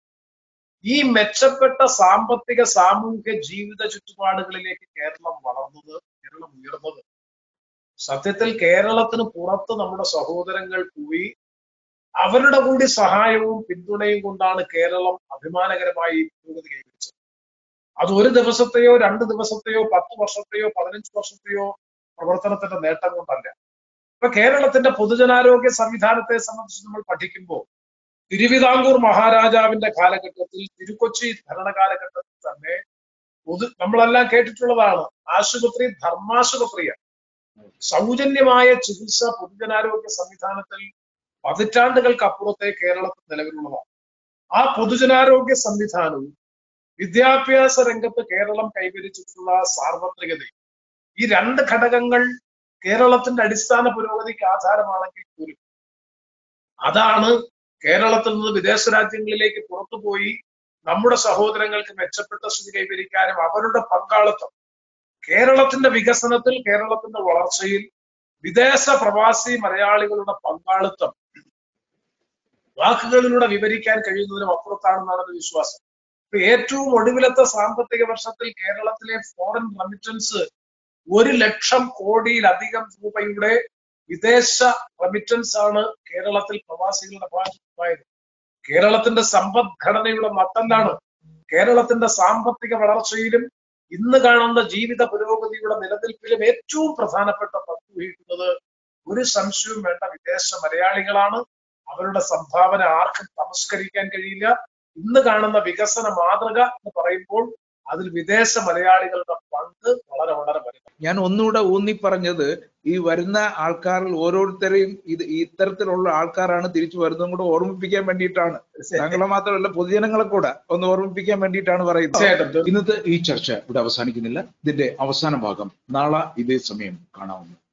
ഈ മെച്ചപ്പെട്ട സാമ്പത്തിക സാമൂഹ്യ ജീവിത ചുറ്റുപാടുകളിലേക്ക് കേരളം വളർന്നത് കേരളം ഉയർന്നത് സത്യത്തിൽ കേരളത്തിന് പുറത്ത് നമ്മുടെ സഹോദരങ്ങൾ പോയി അവരുടെ കൂടി സഹായവും പിന്തുണയും കൊണ്ടാണ് കേരളം അഭിമാനകരമായി പുരോഗതി കൈവരിച്ചത് അത് ഒരു ദിവസത്തെയോ രണ്ട് ദിവസത്തെയോ പത്ത് വർഷത്തെയോ പതിനഞ്ച് വർഷത്തെയോ പ്രവർത്തനത്തിന്റെ നേട്ടം കൊണ്ടല്ല ഇപ്പൊ കേരളത്തിന്റെ പൊതുജനാരോഗ്യ സംവിധാനത്തെ സംബന്ധിച്ച് നമ്മൾ പഠിക്കുമ്പോൾ തിരുവിതാംകൂർ മഹാരാജാവിന്റെ കാലഘട്ടത്തിൽ തിരുക്കൊച്ചി ഭരണകാലഘട്ടത്തിൽ തന്നെ പൊതു നമ്മളെല്ലാം കേട്ടിട്ടുള്ളതാണ് ആശുപത്രി ധർമാശുപത്രിയാണ് സൗജന്യമായ ചികിത്സ പൊതുജനാരോഗ്യ സംവിധാനത്തിൽ പതിറ്റാണ്ടുകൾക്ക് അപ്പുറത്തെ കേരളത്തിൽ നിലവിലുള്ളതാണ് ആ പൊതുജനാരോഗ്യ സംവിധാനവും വിദ്യാഭ്യാസ രംഗത്ത് കേരളം കൈവരിച്ചിട്ടുള്ള സാർവത്രികതയും ഈ രണ്ട് ഘടകങ്ങൾ കേരളത്തിന്റെ അടിസ്ഥാന പുരോഗതിക്ക് ആധാരമാണെങ്കിൽ പോലും അതാണ് കേരളത്തിൽ നിന്ന് വിദേശ രാജ്യങ്ങളിലേക്ക് പുറത്തുപോയി നമ്മുടെ സഹോദരങ്ങൾക്ക് മെച്ചപ്പെട്ട സ്ഥിതി കൈവരിക്കാനും അവരുടെ പങ്കാളിത്തം കേരളത്തിന്റെ വികസനത്തിൽ കേരളത്തിന്റെ വളർച്ചയിൽ വിദേശ പ്രവാസി മലയാളികളുടെ പങ്കാളിത്തം വാക്കുകളിലൂടെ വിവരിക്കാൻ കഴിയുന്നതിനും അപ്പുറത്താണെന്നാണ് എന്റെ വിശ്വാസം ഇപ്പൊ ഏറ്റവും ഒടുവിലത്തെ സാമ്പത്തിക വർഷത്തിൽ കേരളത്തിലെ ഫോറിൻ റെമിറ്റൻസ് ഒരു ലക്ഷം കോടിയിലധികം രൂപയുടെ വിദേശ റെമിറ്റൻസ് ആണ് കേരളത്തിൽ പ്രവാസികളുടെ ഭാഗത്തുണ്ടായത് കേരളത്തിന്റെ സമ്പദ്ഘടനയുടെ മട്ടല്ലാണ് കേരളത്തിന്റെ സാമ്പത്തിക വളർച്ചയിലും ഇന്ന് കാണുന്ന ജീവിത പുരോഗതിയുടെ നിലനിൽപ്പിലും ഏറ്റവും പ്രധാനപ്പെട്ട പങ്ക് വഹിക്കുന്നത് ഒരു സംശയവും വേണ്ട വിദേശ മലയാളികളാണ് അവരുടെ സംഭാവന ആർക്കും തമസ്കരിക്കാൻ കഴിയില്ല ഇന്ന് കാണുന്ന വികസന മാതൃക എന്ന് പറയുമ്പോൾ അതിൽ വിദേശ മലയാളികളുടെ പങ്ക് വളരെ വളരെ വലുതാണ് ഞാൻ ഒന്നുകൂടെ ഊന്നി പറഞ്ഞത് ഈ വരുന്ന ആൾക്കാരിൽ ഓരോരുത്തരെയും ഇത് ഇത്തരത്തിലുള്ള ആൾക്കാരാണ് തിരിച്ചു വരുന്നതും കൂടെ ഓർമ്മിപ്പിക്കാൻ വേണ്ടിയിട്ടാണ് താങ്കളെ മാത്രമല്ല പൊതുജനങ്ങളെ കൂടെ ഒന്ന് ഓർമ്മിപ്പിക്കാൻ വേണ്ടിയിട്ടാണ് പറയുന്നത് തീർച്ചയായിട്ടും ഇന്നത്തെ ഈ ചർച്ച ഇവിടെ അവസാനിക്കുന്നില്ല ഇതിന്റെ അവസാന ഭാഗം നാളെ ഇതേ സമയം കാണാവുന്നു